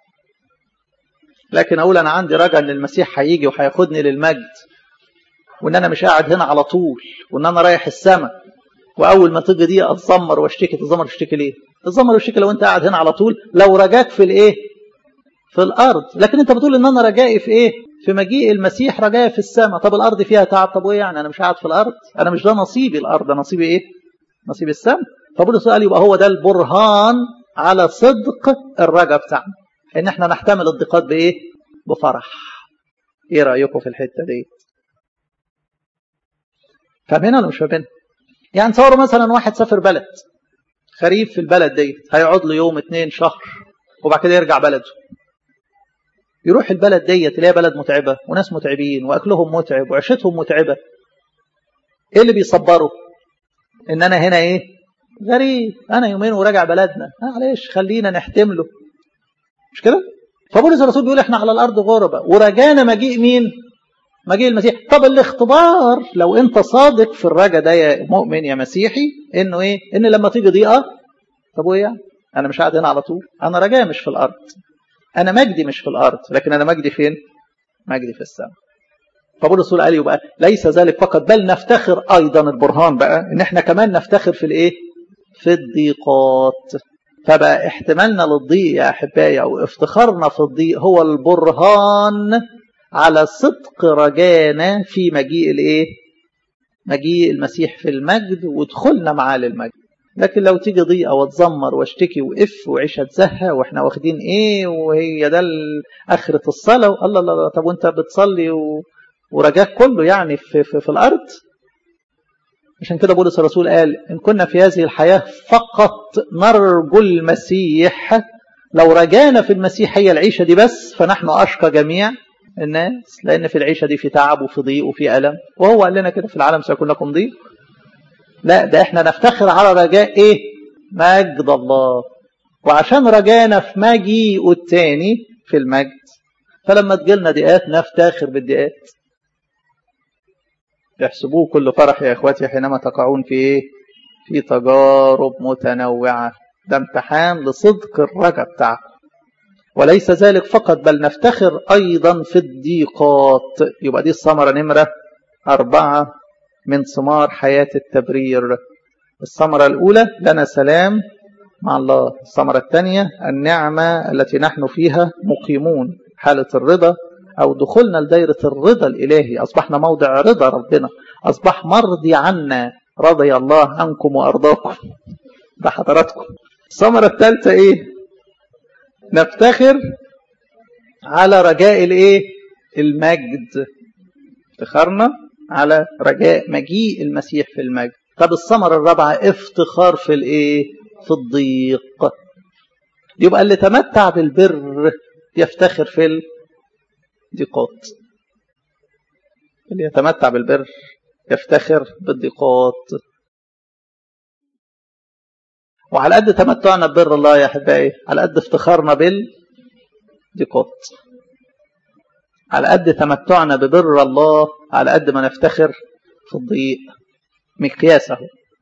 لكن اقول انا عندي رجا ان المسيح هيجي وهياخدني للمجد وان انا مش قاعد هنا على طول وان انا رايح السماء واول ما تيجي دي اتذمر واشتكي تتذمر واشتكي ليه تتذمر واشتكي لو انت قاعد هنا على طول لو رجاك في الايه في الارض لكن انت بتقول ان انا رجائي في ايه في مجيء المسيح رجائي في السماء طب الارض فيها تعب طب وايه يعني انا مش قاعد في الارض انا مش ده نصيبي الارض ده نصيبي ايه نصيب السماء فبولس قال يبقى هو ده البرهان على صدق الرجا بتاعنا ان احنا نحتمل الضيقات بايه بفرح ايه رايكم في الحته دي فاهمين ولا مش فاهمين يعني تصوروا مثلا واحد سافر بلد خريف في البلد دي هيقعد له يوم اتنين شهر وبعد كده يرجع بلده يروح البلد دي تلاقي بلد متعبة وناس متعبين وأكلهم متعب وعيشتهم متعبة ايه اللي بيصبره ان انا هنا ايه غريب انا يومين وراجع بلدنا معلش خلينا نحتمله مش كده فبولس الرسول بيقول احنا على الارض غربة ورجانا مجيء مين مجيء المسيح طب الاختبار لو انت صادق في الرجا ده يا مؤمن يا مسيحي انه ايه ان لما تيجي ضيقه طب وايه يعني انا مش قاعد هنا على طول انا رجاء مش في الارض انا مجدي مش في الارض لكن انا مجدي فين مجدي في السماء فبولس الرسول قال يبقى ليس ذلك فقط بل نفتخر ايضا البرهان بقى ان احنا كمان نفتخر في الايه في الضيقات فبقى احتمالنا للضيق يا احبائي او افتخارنا في الضيق هو البرهان على صدق رجانا في مجيء الايه مجيء المسيح في المجد ودخلنا معاه للمجد لكن لو تيجي ضيقه وتزمر واشتكي واف وعيش اتزهى واحنا واخدين ايه وهي ده اخره الصلاه الله الله طب وانت بتصلي و... ورجاك كله يعني في, في, في الارض عشان كده بولس الرسول قال إن كنا في هذه الحياة فقط نرجو المسيح لو رجانا في المسيح هي العيشة دي بس فنحن أشقى جميع الناس لأن في العيشة دي في تعب وفي ضيق وفي ألم وهو قال لنا كده في العالم سيكون لكم ضيق لا ده احنا نفتخر على رجاء ايه مجد الله وعشان رجانا في مجيئه التاني في المجد فلما تجيلنا ضيقات نفتخر بالضيقات احسبوه كل فرح يا اخواتي حينما تقعون في ايه في تجارب متنوعة ده امتحان لصدق الرجا بتاعكم وليس ذلك فقط بل نفتخر أيضا في الضيقات يبقى دي الثمرة نمرة أربعة من ثمار حياة التبرير الثمرة الأولى لنا سلام مع الله الثمرة الثانية النعمة التي نحن فيها مقيمون حالة الرضا أو دخولنا لدائرة الرضا الإلهي أصبحنا موضع رضا ربنا أصبح مرضي عنا رضي الله عنكم وأرضاكم ده حضراتكم الثمرة الثالثة إيه نفتخر على رجاء الإيه المجد افتخارنا على رجاء مجيء المسيح في المجد طب الثمرة الرابعة افتخار في الإيه في الضيق يبقى اللي تمتع بالبر يفتخر في الضيقات اللي يتمتع بالبر يفتخر بالضيقات وعلى قد تمتعنا ببر الله يا احبائي على قد افتخارنا بالضيقات على قد تمتعنا ببر الله على قد ما نفتخر في الضيق مقياسه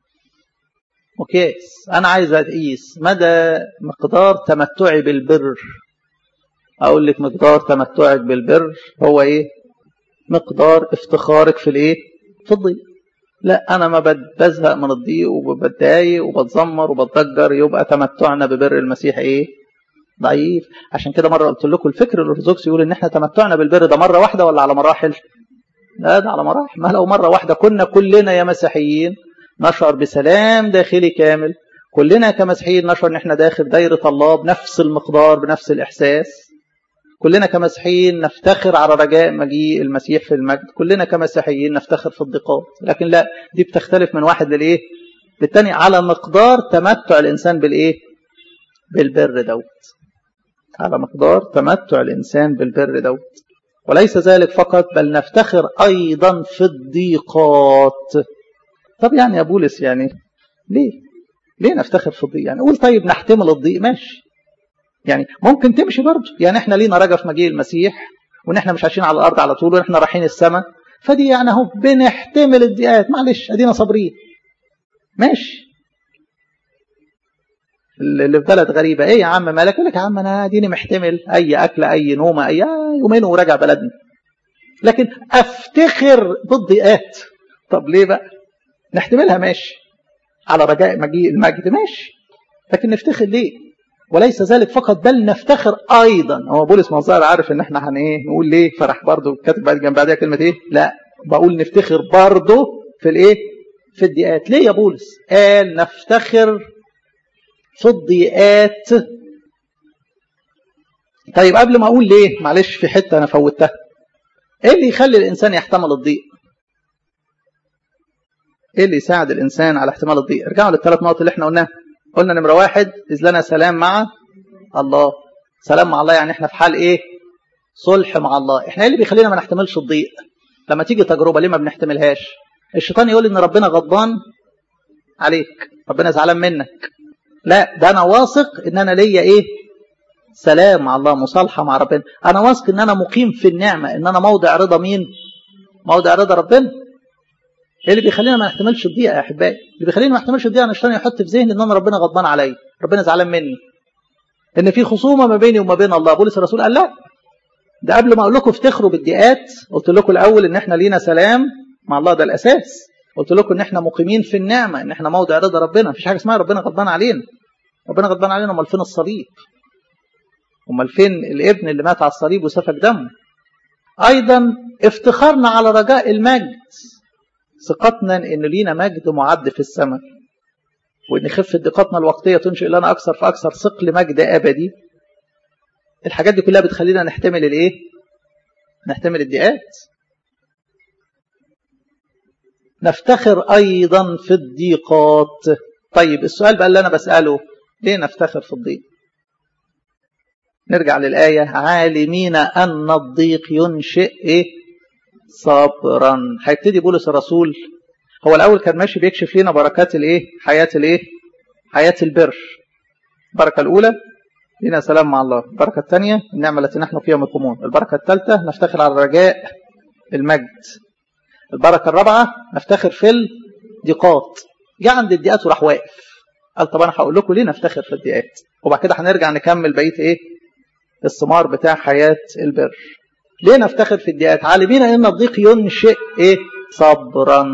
مقياس انا عايز اقيس مدى مقدار تمتعي بالبر اقول لك مقدار تمتعك بالبر هو ايه مقدار افتخارك في الايه في الضيق لا انا ما بزهق من الضيق وبتضايق وبتذمر وبتضجر يبقى تمتعنا ببر المسيح ايه ضعيف عشان كده مره قلت لكم الفكر الارثوذكسي يقول ان احنا تمتعنا بالبر ده مره واحده ولا على مراحل لا ده على مراحل ما لو مره واحده كنا كلنا يا مسيحيين نشعر بسلام داخلي كامل كلنا كمسيحيين نشعر ان احنا داخل دايره الله بنفس المقدار بنفس الاحساس كلنا كمسيحيين نفتخر على رجاء مجيء المسيح في المجد كلنا كمسيحيين نفتخر في الضيقات لكن لا دي بتختلف من واحد للايه للتاني على مقدار تمتع الانسان بالايه بالبر دوت على مقدار تمتع الانسان بالبر دوت وليس ذلك فقط بل نفتخر ايضا في الضيقات طب يعني يا بولس يعني ليه ليه نفتخر في الضيق يعني قول طيب نحتمل الضيق ماشي يعني ممكن تمشي برضه يعني احنا لينا رجا في مجيء المسيح وان احنا مش عايشين على الارض على طول وان احنا رايحين السماء فدي يعني اهو بنحتمل الضيقات معلش ادينا صابرين ماشي اللي في بلد غريبه ايه يا عم مالك يقول لك يا عم انا اديني محتمل اي اكله اي نومه اي يومين وراجع بلدنا لكن افتخر بالضيقات طب ليه بقى نحتملها ماشي على رجاء مجيء المجد ماشي لكن نفتخر ليه وليس ذلك فقط بل نفتخر ايضا هو بولس مظاهر عارف ان احنا هن ايه نقول ليه فرح برضه كاتب بعد جنب بعدها كلمه ايه لا بقول نفتخر برضه في الايه في الضيقات ليه يا بولس قال نفتخر في الضيقات طيب قبل ما اقول ليه معلش في حته انا فوتها ايه اللي يخلي الانسان يحتمل الضيق ايه اللي يساعد الانسان على احتمال الضيق ارجعوا للثلاث نقط اللي احنا قلناها قلنا نمره واحد اذ لنا سلام مع الله سلام مع الله يعني احنا في حال ايه صلح مع الله احنا ايه اللي بيخلينا ما نحتملش الضيق لما تيجي تجربه ليه ما بنحتملهاش الشيطان يقول ان ربنا غضبان عليك ربنا زعلان منك لا ده انا واثق ان انا ليا ايه سلام مع الله مصالحه مع ربنا انا واثق ان انا مقيم في النعمه ان انا موضع رضا مين موضع رضا ربنا ايه اللي بيخلينا ما نحتملش الضيقه يا احبائي اللي بيخلينا ما نحتملش الضيقه ان الشيطان يحط في ذهني ان انا ربنا غضبان عليا ربنا زعلان مني ان في خصومه ما بيني وما بين الله بولس الرسول قال لا ده قبل ما اقول لكم افتخروا بالضيقات قلت لكم الاول ان احنا لينا سلام مع الله ده الاساس قلت لكم ان احنا مقيمين في النعمه ان احنا موضع رضا ربنا مفيش حاجه اسمها ربنا غضبان علينا ربنا غضبان علينا امال فين الصليب امال فين الابن اللي مات على الصليب وسفك دمه ايضا افتخارنا على رجاء المجد ثقتنا ان لينا مجد معد في السماء وان خفه ضيقتنا الوقتيه تنشئ لنا اكثر فاكثر ثقل مجد ابدي الحاجات دي كلها بتخلينا نحتمل الايه نحتمل الضيقات نفتخر ايضا في الضيقات طيب السؤال بقى اللي انا بساله ليه نفتخر في الضيق نرجع للآية عالمين أن الضيق ينشئ إيه؟ صبرا هيبتدي بولس الرسول هو الأول كان ماشي بيكشف لنا بركات الإيه؟ حياة الإيه؟ حياة البر البركة الأولى لنا سلام مع الله البركة الثانية النعمة التي نحن فيها مقيمون البركة الثالثة نفتخر على رجاء المجد البركة الرابعة نفتخر في الضيقات جه عند الضيقات وراح واقف قال طب أنا هقول لكم ليه نفتخر في الضيقات وبعد كده هنرجع نكمل بقية إيه الثمار بتاع حياة البر ليه نفتخر في الضيقات عالمين ان الضيق ينشئ ايه صبرا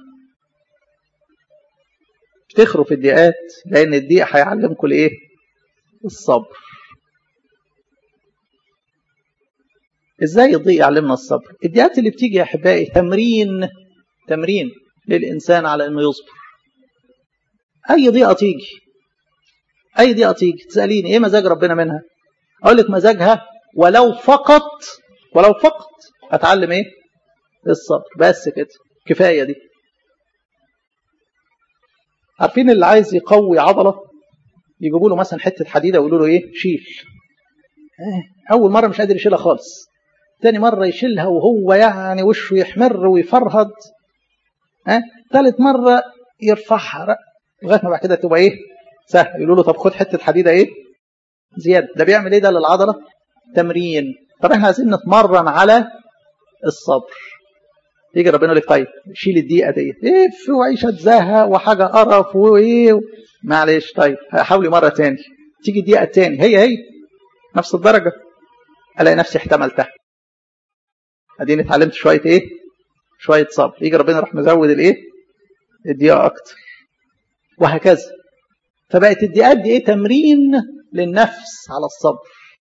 افتخروا في الضيقات لان الضيق هيعلمكم الايه الصبر ازاي الضيق يعلمنا الصبر الضيقات اللي بتيجي يا احبائي تمرين تمرين للانسان على انه يصبر اي ضيقه تيجي اي ضيقه تيجي تساليني ايه مزاج ربنا منها اقول لك مزاجها ولو فقط ولو فقط اتعلم ايه الصبر بس كده كفايه دي عارفين اللي عايز يقوي عضله يجيبوا له مثلا حته حديده ويقولوا له ايه شيل اول مره مش قادر يشيلها خالص تاني مره يشيلها وهو يعني وشه يحمر ويفرهد ها ثالث مره يرفعها لغايه ما بعد كده تبقى ايه سهل يقولوا له طب خد حته حديده ايه زياده ده بيعمل ايه ده للعضله تمرين طب احنا عايزين نتمرن على الصبر يجي ربنا يقول لك طيب شيل الدقيقه ديت ايه في وعيشه زهق وحاجه قرف وايه معلش طيب حاولي مره تاني تيجي الدقيقه التاني هي هي نفس الدرجه الاقي نفسي احتملتها اديني اتعلمت شويه ايه شويه صبر يجي ربنا يروح مزود الايه الدقيقه اكتر وهكذا فبقت الدقيقات دي ايه تمرين للنفس على الصبر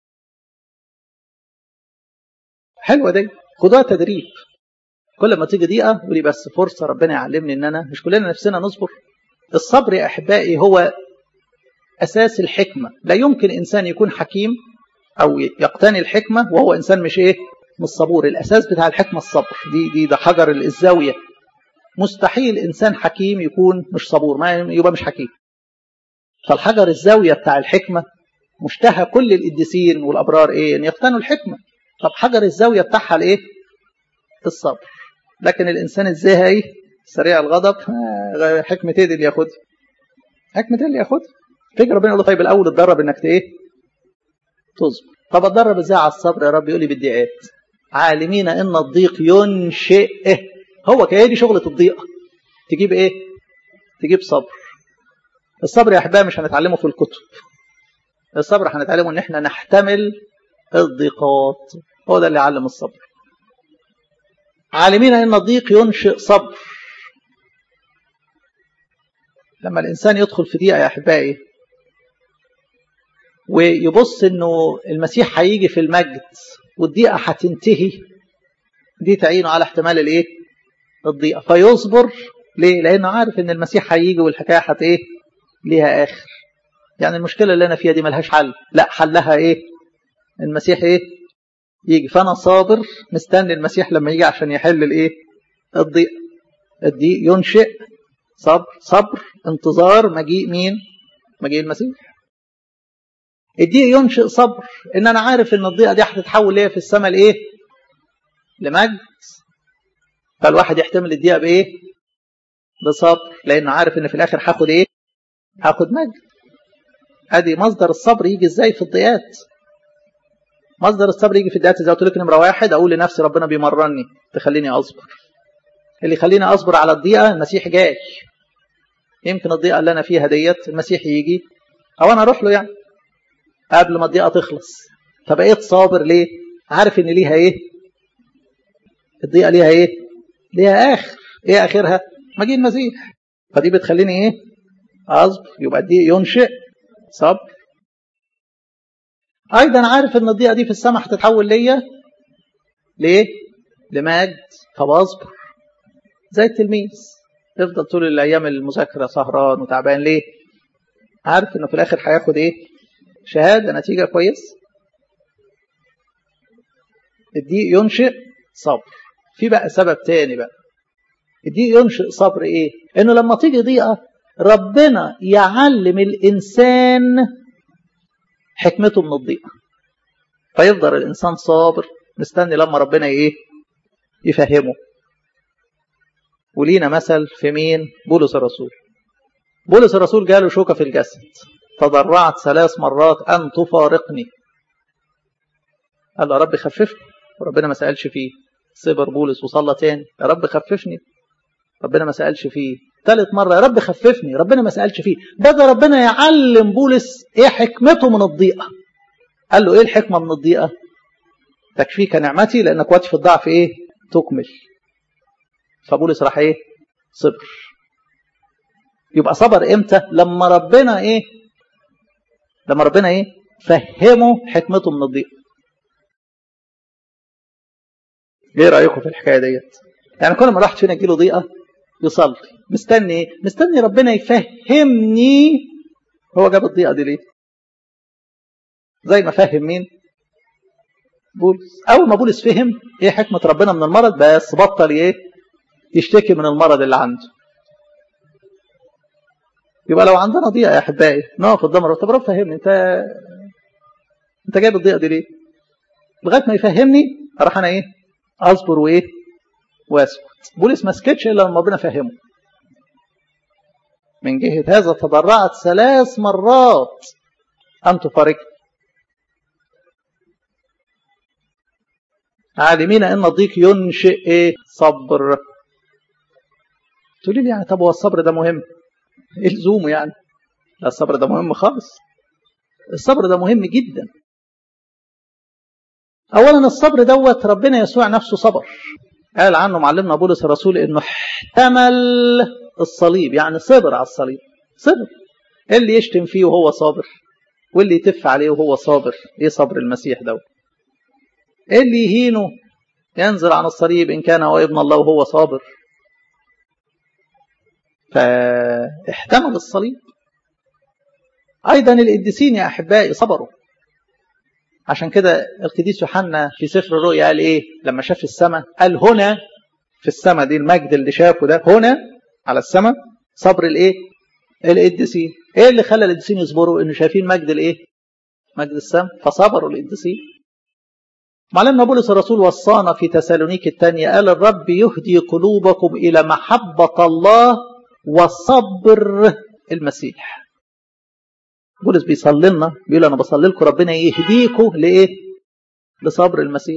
حلوه دي خدوها تدريب كل ما تيجي دقيقه قولي بس فرصه ربنا يعلمني ان انا مش كلنا نفسنا نصبر الصبر يا احبائي هو اساس الحكمه لا يمكن انسان يكون حكيم او يقتني الحكمه وهو انسان مش ايه مش صبور الاساس بتاع الحكمه الصبر دي دي ده حجر الزاويه مستحيل انسان حكيم يكون مش صبور ما يبقى مش حكيم فالحجر الزاويه بتاع الحكمه مشتهى كل القديسين والابرار ايه ان يقتنوا الحكمه طب حجر الزاويه بتاعها الايه الصبر لكن الانسان الزهقي سريع الغضب حكمه ايه دي اللي ياخدها حكمه ايه اللي ياخدها فكر ربنا يقول له طيب الاول اتدرب انك ايه تصبر طب اتدرب ازاي على الصبر يا رب يقول لي بالضيقات عالمين ان الضيق ينشئ هو كده دي شغله الضيقه تجيب ايه تجيب صبر الصبر يا احبائي مش هنتعلمه في الكتب الصبر هنتعلمه ان احنا نحتمل الضيقات هو ده اللي يعلم الصبر عالمين ان الضيق ينشئ صبر لما الانسان يدخل في ضيقه يا احبائي ويبص انه المسيح هيجي في المجد والضيقه هتنتهي دي تعينه على احتمال الايه الضيقه فيصبر ليه لانه عارف ان المسيح هيجي والحكايه هت ايه ليها اخر يعني المشكله اللي انا فيها دي ملهاش حل لا حلها ايه المسيح ايه يجي فانا صابر مستني المسيح لما يجي عشان يحل الايه الضيق الضيق ينشئ صبر صبر انتظار مجيء مين مجيء المسيح الضيق ينشئ صبر ان انا عارف ان الضيقه دي هتتحول ليا في السماء لايه لمجد فالواحد يحتمل الضيقه بايه بصبر لانه عارف ان في الاخر هاخد ايه هاخد مجد ادي مصدر الصبر يجي ازاي في الضيقات مصدر الصبر يجي في الضيقات زي قلت لك نمره واحد اقول لنفسي ربنا بيمرني تخليني اصبر اللي يخليني اصبر على الضيقه المسيح جاي يمكن الضيقه اللي انا فيها ديت المسيح يجي او انا اروح له يعني قبل ما الضيقه تخلص فبقيت صابر ليه عارف ان ليها ايه الضيقه ليها ايه ليها اخر ايه اخرها مجيء المسيح فدي بتخليني ايه اصبر يبقى دي ينشئ صبر ايضا عارف ان الضيقه دي في السماء هتتحول ليا ليه لمجد فبصبر زي التلميذ يفضل طول الايام المذاكره سهران وتعبان ليه عارف انه في الاخر هياخد ايه شهاده نتيجه كويس الضيق ينشئ صبر في بقى سبب تاني بقى الضيق ينشئ صبر ايه انه لما تيجي ضيقه ربنا يعلم الانسان حكمته من الضيقه فيفضل الانسان صابر مستني لما ربنا ايه يفهمه ولينا مثل في مين بولس الرسول بولس الرسول جاله شوكة في الجسد تضرعت ثلاث مرات أن تفارقني قال له يا رب خففني وربنا ما سألش فيه صبر بولس وصلى تاني يا رب خففني ربنا ما سألش فيه ثالث مرة يا رب خففني ربنا ما سألش فيه بدأ ربنا يعلم بولس ايه حكمته من الضيقة قال له ايه الحكمة من الضيقة تكفيك نعمتي لأنك وقت في الضعف ايه تكمل فبولس راح ايه صبر يبقى صبر امتى لما ربنا ايه لما ربنا ايه فهمه حكمته من الضيق ايه رايكم في الحكايه ديت يعني كل ما راحت فينا يجيله ضيقه يصلي مستني ايه مستني ربنا يفهمني هو جاب الضيقه دي ليه زي ما فهم مين بولس اول ما بولس فهم ايه حكمه ربنا من المرض بس بطل ايه يشتكي من المرض اللي عنده يبقى لو عندنا ضيقه يا احبائي نقف قدام الرب طب رب فهمني انت انت جايب الضيقه دي ليه؟ لغايه ما يفهمني اروح انا ايه؟ اصبر وايه؟ واسكت بولس ما سكتش الا لما ربنا فهمه من جهه هذا تضرعت ثلاث مرات ان تفارقني عالمين ان الضيق ينشئ ايه؟ صبر تقولي لي يعني طب هو الصبر ده مهم ايه لزومه يعني لا الصبر ده مهم خالص الصبر ده مهم جدا اولا الصبر دوت ربنا يسوع نفسه صبر قال عنه معلمنا بولس الرسول انه احتمل الصليب يعني صبر على الصليب صبر اللي يشتم فيه وهو صابر واللي يتف عليه وهو صابر ايه صبر المسيح دوت اللي يهينه ينزل عن الصليب ان كان هو ابن الله وهو صابر فاحتمل الصليب أيضا القديسين يا أحبائي صبروا عشان كده القديس يوحنا في سفر الرؤيا قال إيه لما شاف السماء قال هنا في السماء دي المجد اللي شافه ده هنا على السماء صبر الإيه القديسين إيه اللي خلى القديسين يصبروا إنه شايفين مجد الإيه مجد السماء فصبروا القديسين معلمنا بولس الرسول وصانا في تسالونيك الثانية قال الرب يهدي قلوبكم إلى محبة الله وصبر المسيح بولس بيصلي لنا بيقول انا بصلي لكم ربنا يهديكم لايه لصبر المسيح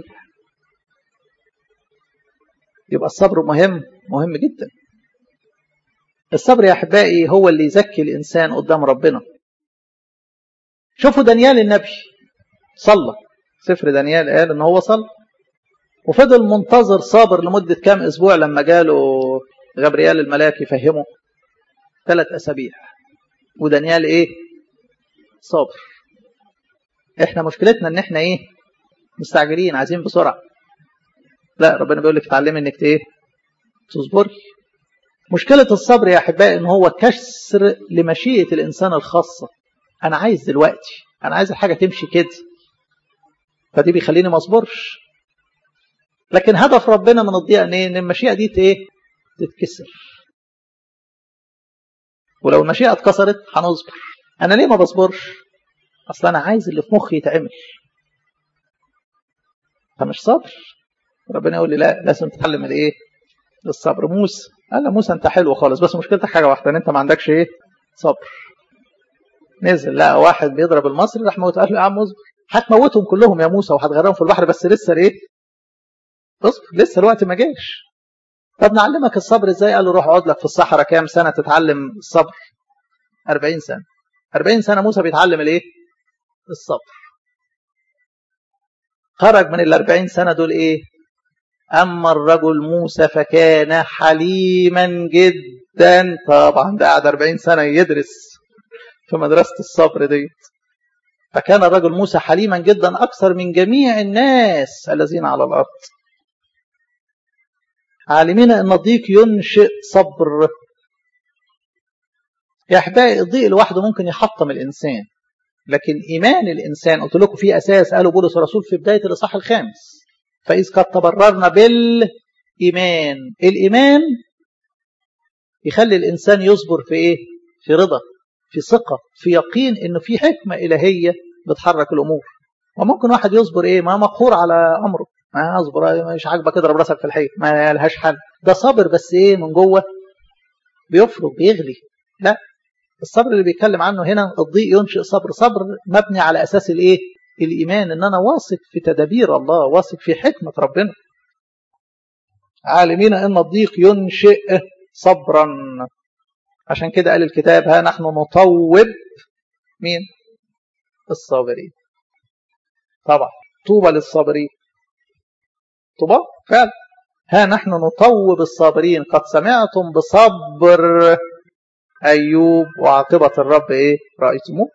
يبقى الصبر مهم مهم جدا الصبر يا احبائي هو اللي يزكي الانسان قدام ربنا شوفوا دانيال النبي صلى سفر دانيال قال ان هو صلى وفضل منتظر صابر لمدة كام اسبوع لما جاله غبريال الملاك يفهمه ثلاث أسابيع ودانيال إيه صابر إحنا مشكلتنا إن إحنا إيه مستعجلين عايزين بسرعة لا ربنا بيقول لك اتعلمي إنك إيه تصبري مشكلة الصبر يا أحبائي إن هو كسر لمشيئة الإنسان الخاصة أنا عايز دلوقتي أنا عايز الحاجة تمشي كده فدي بيخليني ما أصبرش لكن هدف ربنا من الضيقة إن المشيئة دي إيه تتكسر ولو المشيئة اتكسرت هنصبر أنا ليه ما بصبرش أصل أنا عايز اللي في مخي يتعمل فمش صبر ربنا يقول لي لا لازم تتعلم الايه الصبر موسى قال له موسى انت حلو خالص بس مشكلتك حاجه واحده ان انت ما عندكش ايه صبر نزل لقى واحد بيضرب المصري راح موت قال له يا عم اصبر هتموتهم كلهم يا موسى وهتغرقهم في البحر بس لسه ايه اصبر لسه الوقت ما جاش طب نعلمك الصبر ازاي قال له روح اقعد لك في الصحراء كام سنه تتعلم الصبر 40 سنه 40 سنه موسى بيتعلم الايه الصبر خرج من ال 40 سنه دول ايه اما الرجل موسى فكان حليما جدا طبعا ده قعد 40 سنه يدرس في مدرسه الصبر ديت فكان الرجل موسى حليما جدا اكثر من جميع الناس الذين على الارض عالمين ان الضيق ينشئ صبر يا احبائي الضيق لوحده ممكن يحطم الانسان لكن ايمان الانسان قلت لكم في اساس قاله بولس الرسول في بدايه الاصحاح الخامس فاذ قد تبررنا بالايمان الايمان يخلي الانسان يصبر في ايه في رضا في ثقه في يقين انه في حكمه الهيه بتحرك الامور وممكن واحد يصبر ايه ما مقهور على امره ما اصبر مش عاجبك اضرب راسك في الحيط ما لهاش حل ده صابر بس ايه من جوه بيفرق بيغلي لا الصبر اللي بيتكلم عنه هنا الضيق ينشئ صبر صبر مبني على اساس الايه الايمان ان انا واثق في تدابير الله واثق في حكمه ربنا عالمين ان الضيق ينشئ صبرا عشان كده قال الكتاب ها نحن نطوب مين الصابرين طبعا طوبى للصابرين طوبى فعلا ها نحن نطوب الصابرين قد سمعتم بصبر أيوب وعاقبة الرب إيه رأيتموه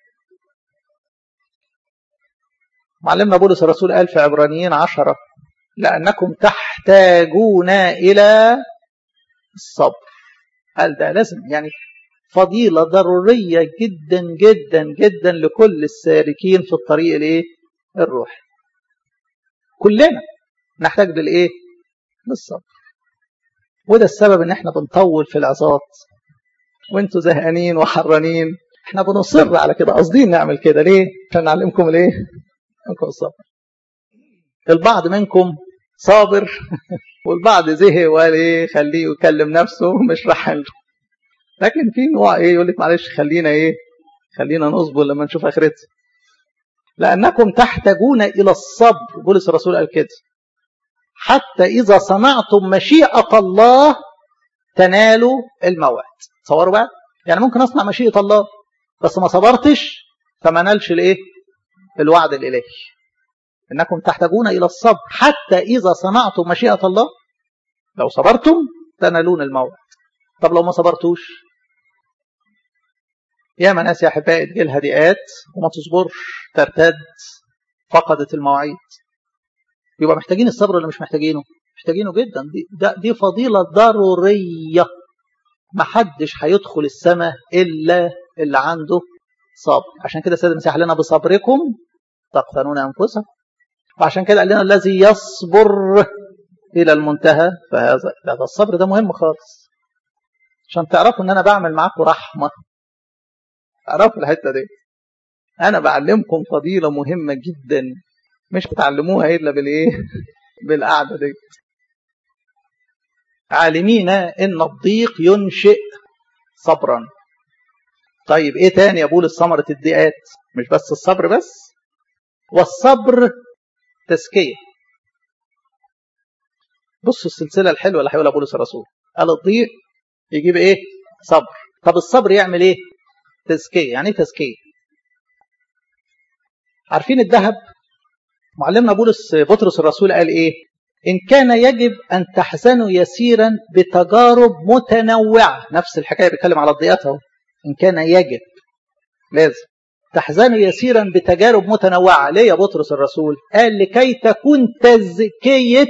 معلمنا بولس الرسول قال في عبرانيين عشرة لأنكم تحتاجون إلى الصبر قال ده لازم يعني فضيلة ضرورية جدا جدا جدا لكل السالكين في الطريق الايه الروحي كلنا نحتاج للايه للصبر وده السبب ان احنا بنطول في العظات وانتوا زهقانين وحرانين احنا بنصر على كده قاصدين نعمل كده ليه عشان نعلمكم الايه نعلمكم الصبر البعض منكم صابر والبعض زهق وقال ايه خليه يكلم نفسه مش راح له لكن في نوع ايه يقول لك معلش خلينا ايه خلينا نصبر لما نشوف اخرتها لانكم تحتاجون الى الصبر بولس الرسول قال كده حتى اذا صنعتم مشيئه الله تنالوا الموعد تصوروا بقى يعني ممكن اصنع مشيئه الله بس ما صبرتش فما نالش الايه الوعد الالهي انكم تحتاجون الى الصبر حتى اذا صنعتم مشيئه الله لو صبرتم تنالون الموعد طب لو ما صبرتوش يا ناس يا احبائي تجيلها ضيقات وما تصبرش ترتد فقدت المواعيد يبقى محتاجين الصبر ولا مش محتاجينه محتاجينه جدا دي, ده دي فضيله ضروريه ما حدش هيدخل السماء الا اللي عنده صبر عشان كده السيد المسيح لنا بصبركم تقتنون انفسكم وعشان كده قال لنا الذي يصبر الى المنتهى فهذا ده الصبر ده مهم خالص عشان تعرفوا ان انا بعمل معاكم رحمه تعرفوا الحته دي انا بعلمكم فضيله مهمه جدا مش بتعلموها الا بالايه بالقعده دي عالمين ان الضيق ينشئ صبرا طيب ايه تاني يا بولس ثمره الضيقات مش بس الصبر بس والصبر تزكيه بصوا السلسله الحلوه اللي هيقولها بولس الرسول قال الضيق يجيب ايه صبر طب الصبر يعمل ايه تزكيه يعني ايه تزكيه عارفين الذهب معلمنا بولس بطرس الرسول قال ايه ان كان يجب ان تحزنوا يسيرا بتجارب متنوعه نفس الحكايه بيتكلم على الضيقات اهو ان كان يجب لازم تحزنوا يسيرا بتجارب متنوعه ليه يا بطرس الرسول قال لكي تكون تزكيه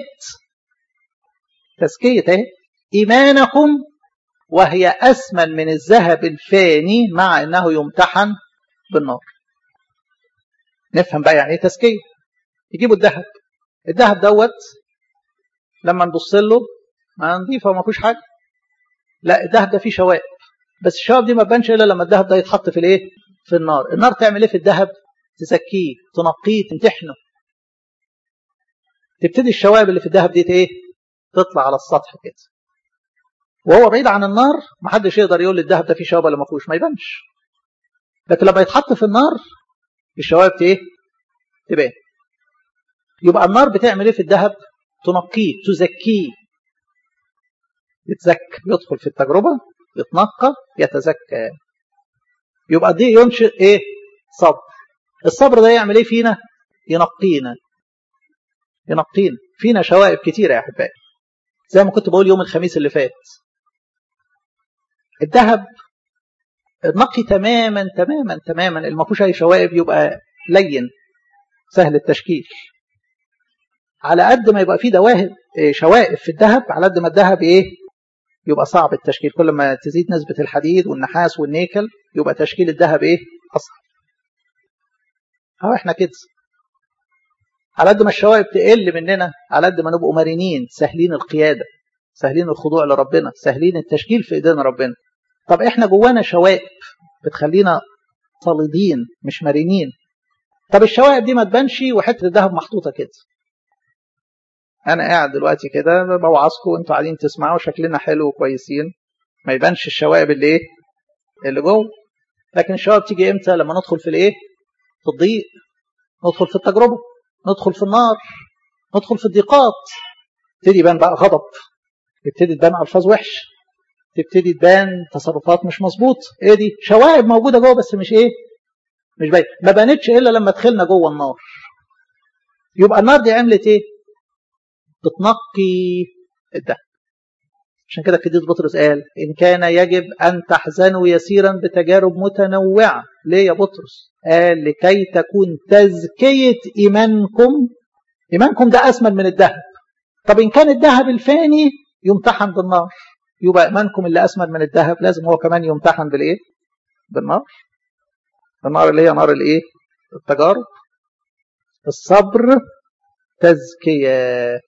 تزكيه اهي ايمانكم وهي أثمن من الذهب الفاني مع أنه يمتحن بالنار نفهم بقى يعني ايه تزكية يجيبوا الذهب الذهب دوت لما نبص له ما نضيفه وما فيهوش حاجة لا الذهب ده فيه شوائب بس الشوائب دي ما تبانش الا لما الذهب ده يتحط في الايه في النار النار تعمل ايه في الذهب تزكيه تنقيه تمتحنه تبتدي الشوائب اللي في الذهب دي ايه تطلع على السطح كده وهو بعيد عن النار محدش يقدر يقول الذهب ده فيه شوائب ولا ما فيهوش ما يبانش لكن لما يتحط في النار الشوائب ايه تبان يبقى النار بتعمل ايه في الذهب تنقيه تزكيه يتزكى يدخل في التجربة يتنقى يتزكى يبقى دي ينشئ ايه صبر الصبر ده يعمل ايه فينا ينقينا ينقينا فينا شوائب كتيرة يا احبائي زي ما كنت بقول يوم الخميس اللي فات الذهب نقي تماما تماما تماما اللي ما فيهوش اي شوائب يبقى لين سهل التشكيل على قد ما يبقى فيه دواهب شوائب في الذهب على قد ما الذهب ايه يبقى صعب التشكيل كل ما تزيد نسبة الحديد والنحاس والنيكل يبقى تشكيل الذهب ايه اصعب اهو احنا كده على قد ما الشوائب تقل مننا على قد ما نبقوا مرنين سهلين القيادة سهلين الخضوع لربنا سهلين التشكيل في ايدينا ربنا طب احنا جوانا شوائب بتخلينا صليدين مش مرنين طب الشوائب دي ما تبانش وحته الذهب محطوطه كده انا قاعد دلوقتي كده بوعظكم وانتوا قاعدين تسمعوا شكلنا حلو وكويسين ما يبانش الشوائب اللي ايه اللي جوه لكن الشوائب تيجي امتى لما ندخل في الايه في الضيق ندخل في التجربه ندخل في النار ندخل في الضيقات تبتدي يبان بقى غضب تبتدي تبان الفاظ وحش تبتدي تبان تصرفات مش مظبوط ايه دي شوائب موجوده جوه بس مش ايه مش باين ما بانتش الا لما دخلنا جوه النار يبقى النار دي عملت ايه بتنقي الدهب عشان كده القديس بطرس قال ان كان يجب ان تحزنوا يسيرا بتجارب متنوعه ليه يا بطرس قال لكي تكون تزكيه ايمانكم ايمانكم ده اسمن من الذهب طب ان كان الذهب الفاني يمتحن بالنار يبقى ايمانكم اللي اسمن من الذهب لازم هو كمان يمتحن بالايه بالنار النار اللي هي نار الايه التجارب الصبر تزكيه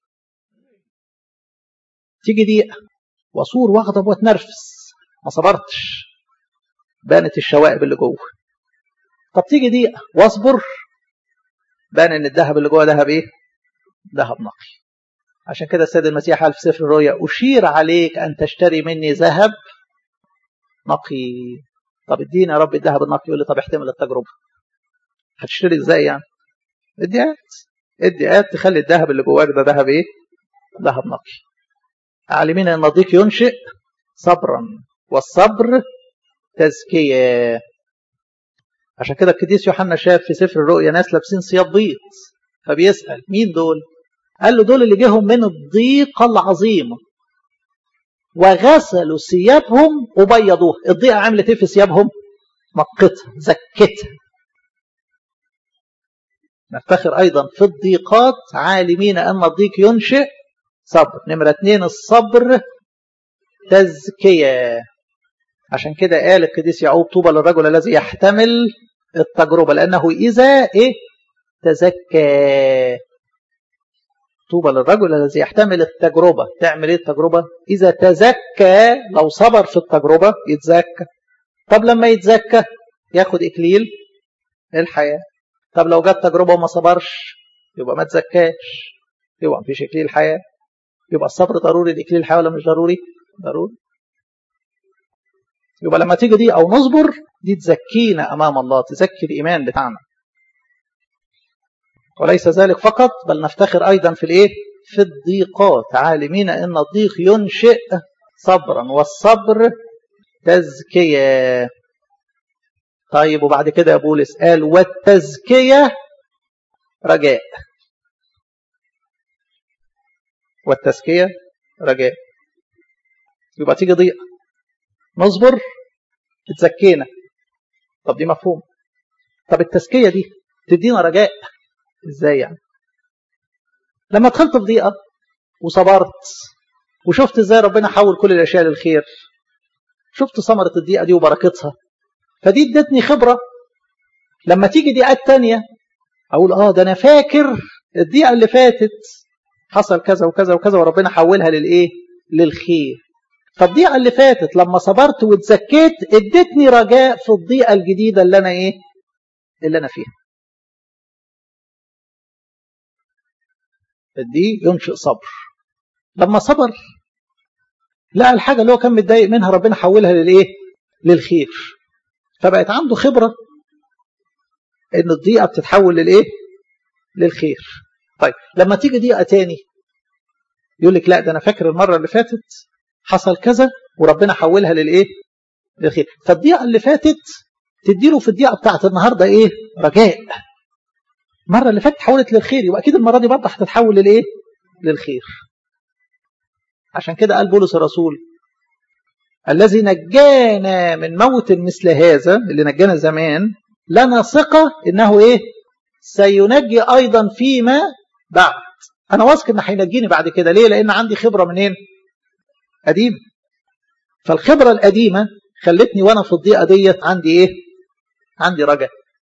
تيجي دقيقه واصور واغضب واتنرفز ما صبرتش بانت الشوائب اللي جوه طب تيجي دقيقه واصبر بان ان الذهب اللي جوه ذهب ايه ذهب نقي عشان كده السيد المسيح قال في سفر الرؤيا أشير عليك أن تشتري مني ذهب نقي طب اديني يا رب الذهب النقي يقول لي طب احتمل التجربة هتشتري ازاي يعني ادي آيات ادي آيات تخلي الذهب اللي جواك ده ذهب ايه ذهب نقي عالمين ان الضيق ينشئ صبرا والصبر تزكية عشان كده القديس يوحنا شاف في سفر الرؤيا ناس لابسين ثياب بيض فبيسأل مين دول قال له دول اللي جيهم من الضيقة العظيمة وغسلوا ثيابهم وبيضوها الضيقة عملت ايه في ثيابهم نقتها زكتها نفتخر أيضا في الضيقات عالمين أن الضيق ينشئ صبر نمرة اتنين الصبر تزكية عشان كده قال القديس يعقوب طوبى للرجل الذي يحتمل التجربة لأنه إذا إيه تزكى طوبى للرجل الذي يحتمل التجربة تعمل ايه التجربة إذا تزكى لو صبر في التجربة يتزكى طب لما يتزكى ياخد إكليل الحياة طب لو جت تجربة وما صبرش يبقى ما تزكاش يبقى مفيش إكليل الحياة يبقى الصبر ضروري الإكليل الحياة ولا مش ضروري ضروري يبقى لما تيجي دي أو نصبر دي تزكينا أمام الله تزكي الإيمان بتاعنا وليس ذلك فقط بل نفتخر أيضا في الإيه؟ في الضيقات عالمين أن الضيق ينشئ صبرا والصبر تزكية طيب وبعد كده يا بولس قال والتزكية رجاء والتزكية رجاء يبقى تيجي ضيقة نصبر تزكينا طب دي مفهوم طب التزكية دي تدينا رجاء ازاي يعني لما دخلت في ضيقه وصبرت وشفت ازاي ربنا حول كل الاشياء للخير شفت ثمره الضيقه دي وبركتها فدي ادتني خبره لما تيجي ضيقات تانية اقول اه ده انا فاكر الضيقه اللي فاتت حصل كذا وكذا وكذا وربنا حولها للايه للخير فالضيقه اللي فاتت لما صبرت واتزكيت ادتني رجاء في الضيقه الجديده اللي انا ايه اللي انا فيها دي ينشئ صبر لما صبر لا الحاجة اللي هو كان متضايق منها ربنا حولها للإيه للخير فبقت عنده خبرة إن الضيقة بتتحول للإيه للخير طيب لما تيجي ضيقة تاني يقول لك لا ده أنا فاكر المرة اللي فاتت حصل كذا وربنا حولها للإيه للخير فالضيقة اللي فاتت تديله في الضيقة بتاعت النهاردة إيه رجاء المرة اللي فاتت تحولت للخير يبقى أكيد المرة دي برضه هتتحول للإيه للخير عشان كده قال بولس الرسول الذي نجانا من موت مثل هذا اللي نجانا زمان لنا ثقة إنه إيه سينجي أيضا فيما بعد أنا واثق إن هينجيني بعد كده ليه لأن عندي خبرة منين قديم فالخبرة القديمة خلتني وأنا في الضيقة ديت عندي إيه عندي رجاء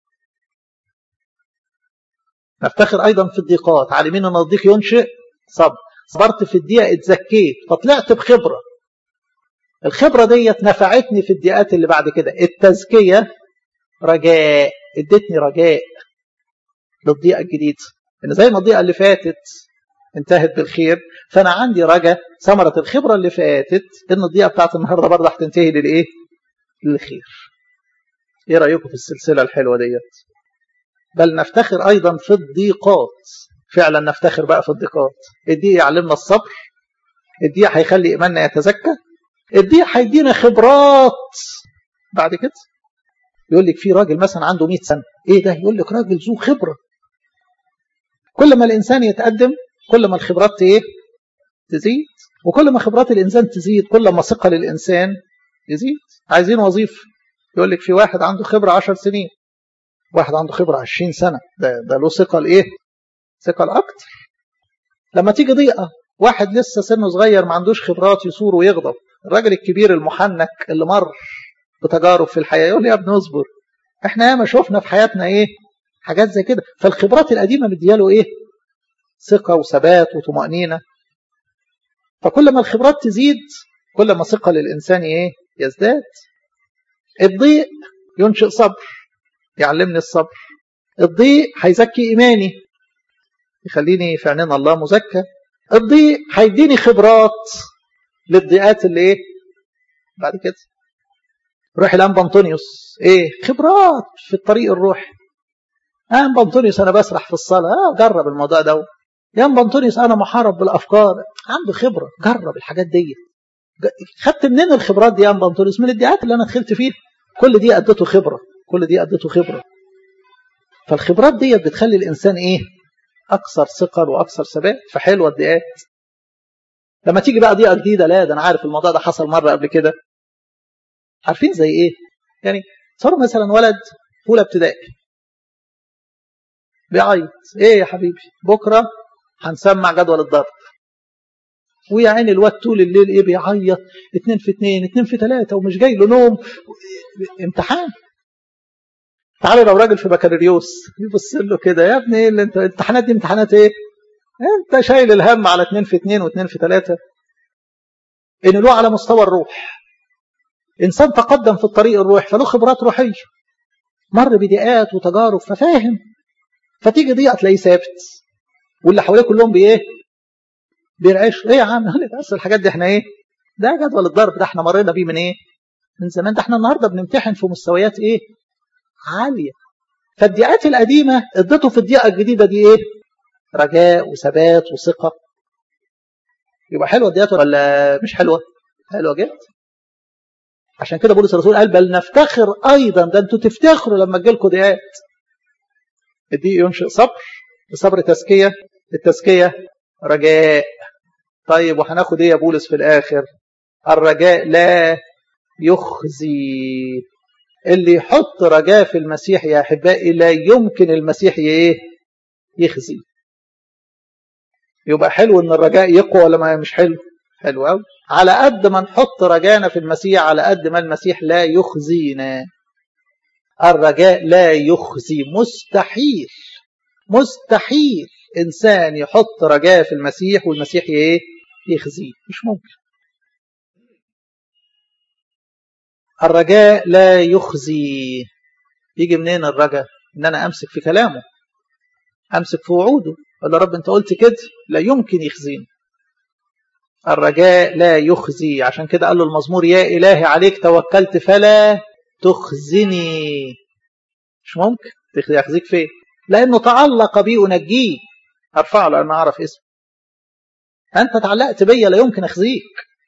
نفتخر أيضا في الضيقات عالمين أن الضيق ينشئ صبر صبرت في الدقيقة اتزكيت فطلعت بخبرة الخبرة ديت نفعتني في الدقيقات اللي بعد كده التزكية رجاء ادتني رجاء للضيقة الجديدة ان زي ما الضيقة اللي فاتت انتهت بالخير فانا عندي رجاء ثمرة الخبرة اللي فاتت ان الضيقة بتاعت النهاردة برضه هتنتهي للايه للخير ايه رأيكم في السلسلة الحلوة ديت بل نفتخر ايضا في الضيقات فعلا نفتخر بقى في الضيقات الضيق يعلمنا الصبر الضيق هيخلي ايماننا يتزكى الضيق هيدينا خبرات بعد كده يقول لك في راجل مثلا عنده 100 سنه ايه ده يقول لك راجل ذو خبره كل ما الانسان يتقدم كل ما الخبرات ايه تزيد وكل ما خبرات الانسان تزيد كل ما ثقه للانسان يزيد عايزين وظيفه يقول لك في واحد عنده خبره 10 سنين واحد عنده خبره 20 سنه ده ده له ثقه لايه ثقل اكتر لما تيجي ضيقه واحد لسه سنه صغير ما عندوش خبرات يثور ويغضب الراجل الكبير المحنك اللي مر بتجارب في الحياه يقول لي يا ابني اصبر احنا ياما شفنا في حياتنا ايه حاجات زي كده فالخبرات القديمه مدياله ايه ثقه وثبات وطمانينه فكل ما الخبرات تزيد كل ما ثقه للانسان ايه يزداد الضيق ينشئ صبر يعلمني الصبر الضيق هيزكي ايماني يخليني في عينين الله مزكى الضيق هيديني خبرات للضيقات اللي ايه بعد كده روح الان بنطونيوس ايه خبرات في الطريق الروحي اه بنطونيوس انا بسرح في الصلاه اه جرب الموضوع ده يا بنطونيوس انا محارب بالافكار عنده خبره جرب الحاجات دي خدت منين الخبرات دي يا بنطونيوس من الدقات اللي انا دخلت فيها كل دي ادته خبره كل دي ادته خبره فالخبرات دي بتخلي الانسان ايه اكثر ثقل واكثر ثبات فحلوه الضيقات لما تيجي بقى ضيقه جديده لا ده انا عارف الموضوع ده حصل مره قبل كده عارفين زي ايه يعني صار مثلا ولد في اولى ابتدائي بيعيط ايه يا حبيبي بكره هنسمع جدول الضرب ويا عيني الواد طول الليل ايه بيعيط اتنين في اتنين اتنين في تلاته ومش جاي له نوم امتحان تعالوا لو راجل في بكالوريوس يبص له كده يا ابني ايه اللي انت الامتحانات دي امتحانات ايه؟ انت شايل الهم على اتنين في اتنين واتنين في تلاته ان له على مستوى الروح انسان تقدم في الطريق الروح فله خبرات روحيه مر بضيقات وتجارب ففاهم فتيجي ضيقه تلاقيه ثابت واللي حواليه كلهم بايه؟ بيرعشوا ايه يا عم بس الحاجات دي احنا ايه؟ ده جدول الضرب ده احنا مرينا بيه من ايه؟ من زمان ده احنا النهارده بنمتحن في مستويات ايه؟ عالية فالدقات القديمة ادته في الدقيقة الجديدة دي ايه رجاء وثبات وثقة يبقى حلوة الدقات ولا مش حلوة حلوة جدا عشان كده بولس الرسول قال بل نفتخر ايضا ده انتوا تفتخروا لما تجيلكوا دقات الدقيق ينشئ صبر الصبر تزكية التزكية رجاء طيب وهناخد ايه يا بولس في الاخر الرجاء لا يخزي اللي يحط رجاء في المسيح يا احبائي لا يمكن المسيح ايه يخزي يبقى حلو ان الرجاء يقوى ولا ما مش حلو حلو قوي على قد ما نحط رجانا في المسيح على قد ما المسيح لا يخزينا الرجاء لا يخزي مستحيل مستحيل انسان يحط رجاء في المسيح والمسيح ايه يخزيه مش ممكن الرجاء لا يخزي يجي منين الرجاء ان انا امسك في كلامه امسك في وعوده ولا رب انت قلت كده لا يمكن يخزيني الرجاء لا يخزي عشان كده قال له المزمور يا إلهي عليك توكلت فلا تخزني مش ممكن يخزيك فين لأنه تعلق بي أنجيه أرفعه لأن أعرف اسمه أنت تعلقت بيا لا يمكن أخزيك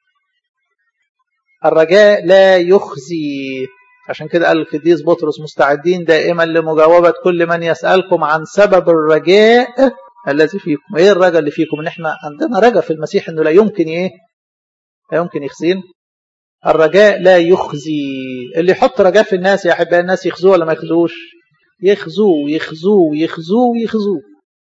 الرجاء لا يخزي عشان كده قال القديس بطرس مستعدين دائما لمجاوبة كل من يسألكم عن سبب الرجاء الذي فيكم ايه الرجاء اللي فيكم ان احنا عندنا رجاء في المسيح انه لا يمكن ايه لا يمكن يخزين الرجاء لا يخزي اللي يحط رجاء في الناس يا احبائي الناس يخزوه ولا ما يخزوش يخزوه يخزوه يخزوه يخزوه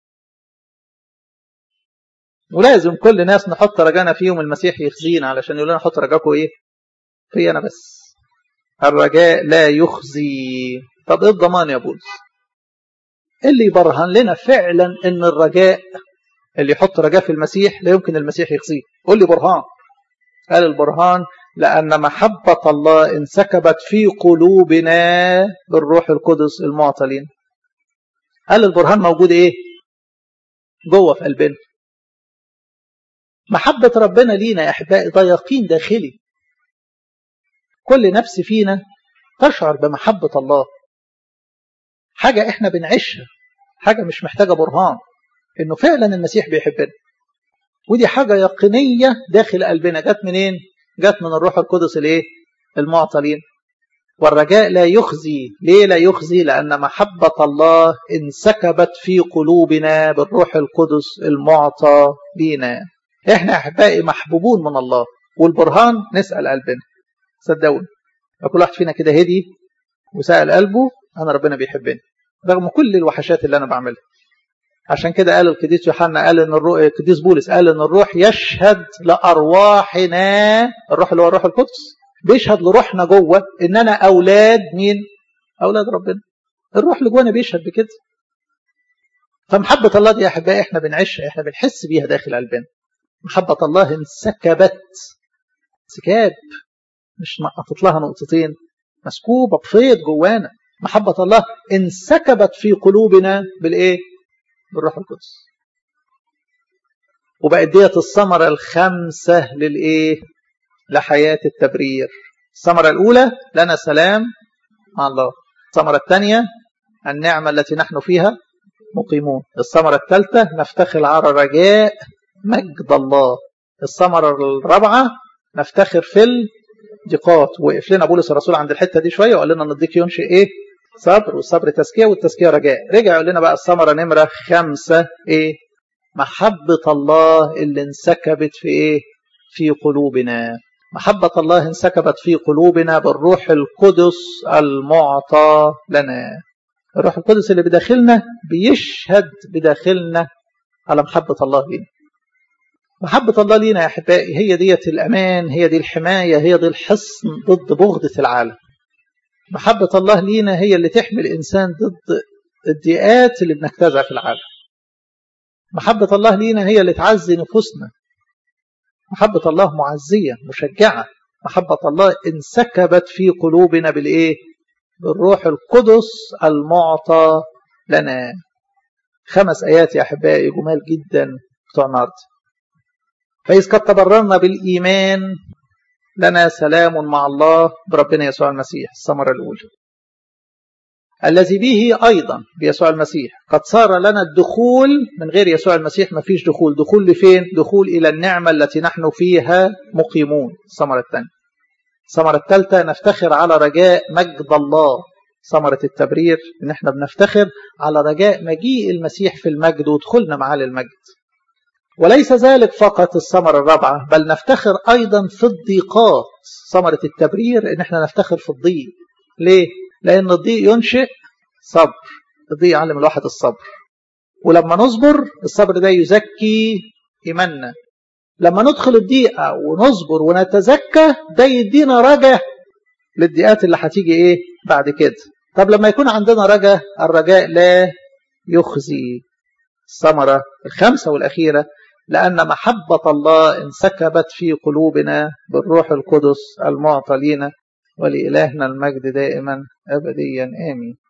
ولازم كل ناس نحط رجانا فيهم المسيح يخزينا علشان يقول لنا حط رجاكم ايه في انا بس الرجاء لا يخزي طب ايه الضمان يا بولس اللي يبرهن لنا فعلا ان الرجاء اللي يحط رجاء في المسيح لا يمكن المسيح يخزيه قول لي برهان قال البرهان لأن محبة الله انسكبت في قلوبنا بالروح القدس المعطى لنا قال البرهان موجود ايه جوه في قلبنا محبة ربنا لينا يا أحبائي ده يقين داخلي كل نفس فينا تشعر بمحبة الله حاجة احنا بنعيشها حاجة مش محتاجة برهان انه فعلا المسيح بيحبنا ودي حاجة يقينية داخل قلبنا جت منين جت من الروح القدس الايه المعطى لينا والرجاء لا يخزي ليه لا يخزي لأن محبة الله انسكبت في قلوبنا بالروح القدس المعطى لينا احنا احبائي محبوبون من الله والبرهان نسأل قلبنا صدقوني كل واحد فينا كده هدي وسأل قلبه أنا ربنا بيحبني رغم كل الوحشات اللي أنا بعملها عشان كده قال القديس يوحنا قال ان الروح القديس بولس قال ان الروح يشهد لارواحنا الروح اللي هو الروح القدس بيشهد لروحنا جوه اننا اولاد مين اولاد ربنا الروح اللي جوانا بيشهد بكده فمحبه الله دي يا احبائي احنا بنعيشها احنا بنحس بيها داخل قلبنا محبه الله انسكبت سكاب مش نقطت لها نقطتين مسكوبه بفيض جوانا محبه الله انسكبت في قلوبنا بالايه بالروح القدس وبقت ديت الثمرة الخامسة للإيه؟ لحياة التبرير الثمرة الأولى لنا سلام مع الله الثمرة الثانية النعمة التي نحن فيها مقيمون الثمرة الثالثة نفتخر على رجاء مجد الله الثمرة الرابعة نفتخر في الضيقات وقف لنا بولس الرسول عند الحتة دي شوية وقال لنا ان الضيق ينشئ ايه صبر والصبر تزكية والتزكية رجاء رجع يقول لنا بقى الثمرة نمرة خمسة ايه محبة الله اللي انسكبت في ايه في قلوبنا محبة الله انسكبت في قلوبنا بالروح القدس المعطى لنا الروح القدس اللي بداخلنا بيشهد بداخلنا على محبة الله لنا محبة الله لينا يا أحبائي هي ديت الأمان هي دي الحماية هي دي الحصن ضد بغضة العالم محبة الله لينا هي اللي تحمي الإنسان ضد الضيقات اللي بنجتازها في العالم محبة الله لينا هي اللي تعزي نفوسنا محبة الله معزية مشجعة محبة الله انسكبت في قلوبنا بالإيه؟ بالروح القدس المعطى لنا خمس آيات يا أحبائي جمال جدا بتوع النهارده فإذ قد تبررنا بالإيمان لنا سلام مع الله بربنا يسوع المسيح الثمرة الأولى الذي به أيضا بيسوع المسيح قد صار لنا الدخول من غير يسوع المسيح ما فيش دخول دخول لفين دخول إلى النعمة التي نحن فيها مقيمون الثمرة الثانية الثمرة الثالثة نفتخر على رجاء مجد الله ثمرة التبرير إن احنا بنفتخر على رجاء مجيء المسيح في المجد ودخولنا معاه للمجد وليس ذلك فقط الثمرة الرابعة بل نفتخر أيضا في الضيقات ثمرة التبرير إن احنا نفتخر في الضيق ليه؟ لأن الضيق ينشئ صبر الضيق يعلم الواحد الصبر ولما نصبر الصبر ده يزكي إيماننا لما ندخل الضيقة ونصبر ونتزكى ده يدينا رجاء للضيقات اللي هتيجي ايه بعد كده طب لما يكون عندنا رجاء الرجاء لا يخزي الثمرة الخامسة والأخيرة لأن محبة الله انسكبت في قلوبنا بالروح القدس المعطى لنا ولإلهنا المجد دائما أبديا آمين